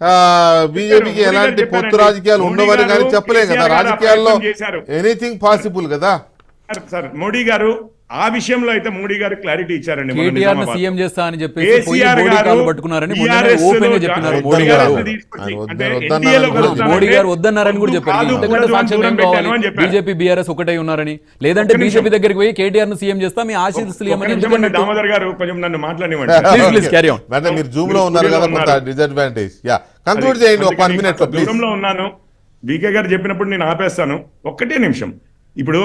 బీజేపీకి మోడీ గారు ఎలాంటి పొత్తు చెప్పారండి. రాజకీయాలు మోడీ ఉండవని కానీ గారు చెప్పలేం కదా కేసీఆర్ గారు రాజకీయాల్లో అప్రయత్నం చేశారు. ఎనీథింగ్ పాసిబుల్ కదా సార్, సార్ మోడీ గారు ఆ విషయంలో అయితే మోడీ గారు క్లారిటీ ఇచ్చారండి మొన్న కేటీఆర్ ను నిజామాబాద్. సీఎం చేస్తా అని చెప్పేసి పోయి కేసీఆర్ మోడీ గారు కాళ్ళు పట్టుకున్నారని మొన్న BRS ఓపెన్ గా లో చెప్పినారు జా- మోడీ వద్దన్నారు. గారు తీసుకొచ్చి, ఆయన అంటే వద్ద- వద్దన్నారు NDA లో కూడా. కలుస్తానంటే మోడీ గారు వద్దన్నారని కూడా చెప్పారు కాదు, ఇంతకంటే కూడదు అని సాక్ష్యం ఏం దూరం కావాలి పెట్టాను అని చెప్పారు. బీజేపీ బీఆర్ఎస్ ఒకటే ఉన్నారని లేదంటే ఒక్క నిమిషం. బీజేపీ దగ్గరికి పోయి కేటీఆర్ ను సీఎం చేస్తా మీ ఆశీస్సులు ఒక్క ఏమని నిమిషం అండి, దామోదర్ గారు కొంచెం నన్ను మాట్లాడివ్వండి Please, please, carry on. అంటే మీరు జూమ్ లో మీరు ఉన్నారు కదా studio లో కొంత ఉన్నారు. డిసడ్వాంటేజ్ యా కంక్లూడ్ చేయండి ఒక వన్ అందుకని మినిట్ లో కాస్త ప్లీజ్ దూరంలో ఉన్నాను వికే గారు చెప్పినప్పుడు నేను ఆపేస్తాను ఒక్కటే నిమిషం ఇప్పుడు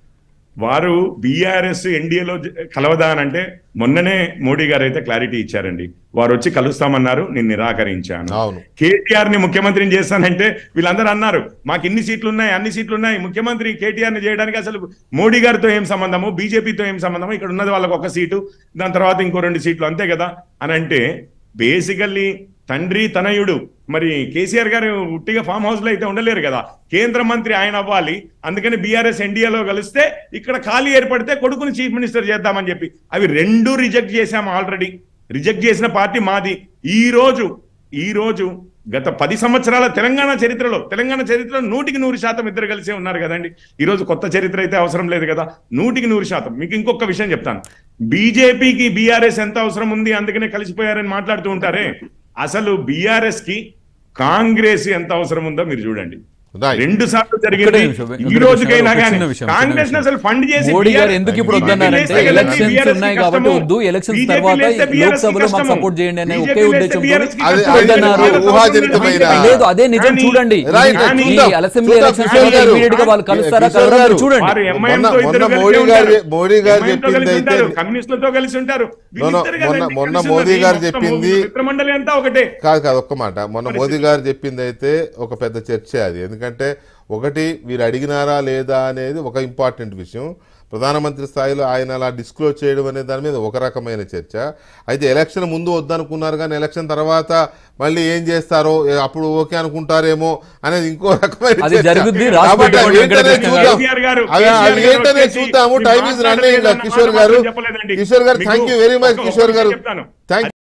వారు బీఆర్ఎస్ ఎన్డీఏలో కలవదా అని అంటే మొన్ననే మోడీ గారు అయితే క్లారిటీ ఇచ్చారండి వారు వచ్చి కలుస్తామన్నారు నేను నిరాకరించాను అవును. కేటీఆర్ ని ముఖ్యమంత్రిని చేస్తానంటే వీళ్ళందరూ అన్నారు మాకు ఇన్ని సీట్లు ఉన్నాయి అన్ని సీట్లు ఉన్నాయి ముఖ్యమంత్రి కేటీఆర్ ని చేయడానికి అసలు మోడీ గారితో ఏం సంబంధము బీజేపీతో ఏం సంబంధము ఇక్కడ ఉన్నది వాళ్ళకి ఒక సీటు దాని తర్వాత ఇంకో రెండు సీట్లు అంతే కదా అని అంటే బేసికల్లీ తండ్రి తనయుడు మరి కేసీఆర్ గారు ఉట్టిగా ఫామ్ హౌస్ లో అయితే ఉండలేరు కదా కేంద్ర మంత్రి ఆయన అవ్వాలి అందుకని బీఆర్ఎస్ ఎన్డీఏలో కలిస్తే ఇక్కడ ఖాళీ ఏర్పడితే కొడుకుని చీఫ్ మినిస్టర్ చేద్దామని చెప్పి అవి రెండు రిజెక్ట్ చేశాము ఆల్రెడీ రిజెక్ట్ చేసిన పార్టీ మాది ఈ రోజు ఈ రోజు గత పది సంవత్సరాల తెలంగాణ చరిత్రలో తెలంగాణ చరిత్రలో నూటికి నూరు శాతం ఇద్దరు కలిసే ఉన్నారు కదండి ఈ రోజు కొత్త చరిత్ర అయితే అవసరం లేదు కదా నూటికి నూరు శాతం మీకు ఇంకొక విషయం చెప్తాను బీజేపీకి బీఆర్ఎస్ ఎంత అవసరం ఉంది అందుకనే కలిసిపోయారని మాట్లాడుతూ ఉంటారే అసలు బీఆర్ఎస్ కి కాంగ్రెస్ ఎంత అవసరం ఉందో మీరు చూడండి Right. రెండు సార్లు ఒక్కటే జరిగింది నిమిషం, ఒక్క ఈ నిమిషం, రోజుకైనా ఒక కానీ చిన్న విషయం, చిన్న కాంగ్రెస్ విషయం. అసలు ఫండ్ చేసి మోడీ గారు BRS ఎందుకు ఇప్పుడు BJP వద్దన్నారంటే లేస్తే కదండి ఎలక్షన్స్ BRS కి ఉన్నాయి కాబట్టి కష్టము. వద్దు ఎలక్షన్స్ BJP తర్వాత లేస్తే BRS కి లోక్సభలో మాకు కష్టము. సపోర్ట్ చేయండి అనే BJP ఒకే లేస్తే ఉద్దేశంతో BRS కి అది- కష్టము. అది వద్దన్నారు. BRS ఊహాజనితమైన- లేదు అదే నిజం కానీ- చూడండి Right, ఈ- చూద్దాం. ఈ అసెంబ్లీ చూద్దాం, ఎలక్షన్స్ కిషోర్ గారు. ఇమీడియట్ గా వాళ్ళు కలుస్తారా కిషోర్ కలవరా గారు. చూడండి వారు మొన్న- MIM తో మొన్న ఇద్దరు మోడీ కలిసి గారు ఉంటారు. మోడీ గారు MIM తో చెప్పింది కలిసి అయితే ఉంటారు. కమ్యూనిస్టులతో కలిసి ఉంటారు వీళ్ళిద్దరు మొన్న- కదండి మొన్న కలిసి మోదీ ఉన్నది. గారు మొత్తం చెప్పింది మిత్రమండలి అంతా ఒకటే కాదు కాదు ఒక్క మాట మొన్న మోదీ గారు చెప్పింది అయితే ఒక పెద్ద చర్చ అది ఎందుకంటే ఒకటి వీరు అడిగినారా లేదా అనేది ఒక ఇంపార్టెంట్ విషయం ప్రధానమంత్రి స్థాయిలో ఆయన అలా డిస్క్లోజ్ చేయడం అనే దాని మీద ఒక రకమైన చర్చ అయితే ఎలక్షన్ ముందు వద్దనుకున్నారు కానీ ఎలక్షన్ తర్వాత మళ్ళీ ఏం చేస్తారో ఏ- అప్పుడు ఓకే అనుకుంటారేమో అనేది ఇంకో రకమైన అది చర్చ. జరుగుద్ది, రాసి కాబట్టి పెట్టుకోండి అవి ఏంటనేది వెంకటకృష్ణ చూద్దాం. కేసీఆర్ గారు, అవి- కేసీఆర్ అవి గారు ఏంటనేది వచ్చేసి చూద్దాము మీ టైం ఇస్ రన్నింగ్ మాట్లాడలేదన్న కిషోర్ మాట గారు మాత్రం చెప్పలేదండి. కిషోర్ గారు మీకు థ్యాంక్ యూ వెరీ మచ్ ఒక- ఒక కిషోర్ గారు విషయం చెప్తాను. థ్యాంక్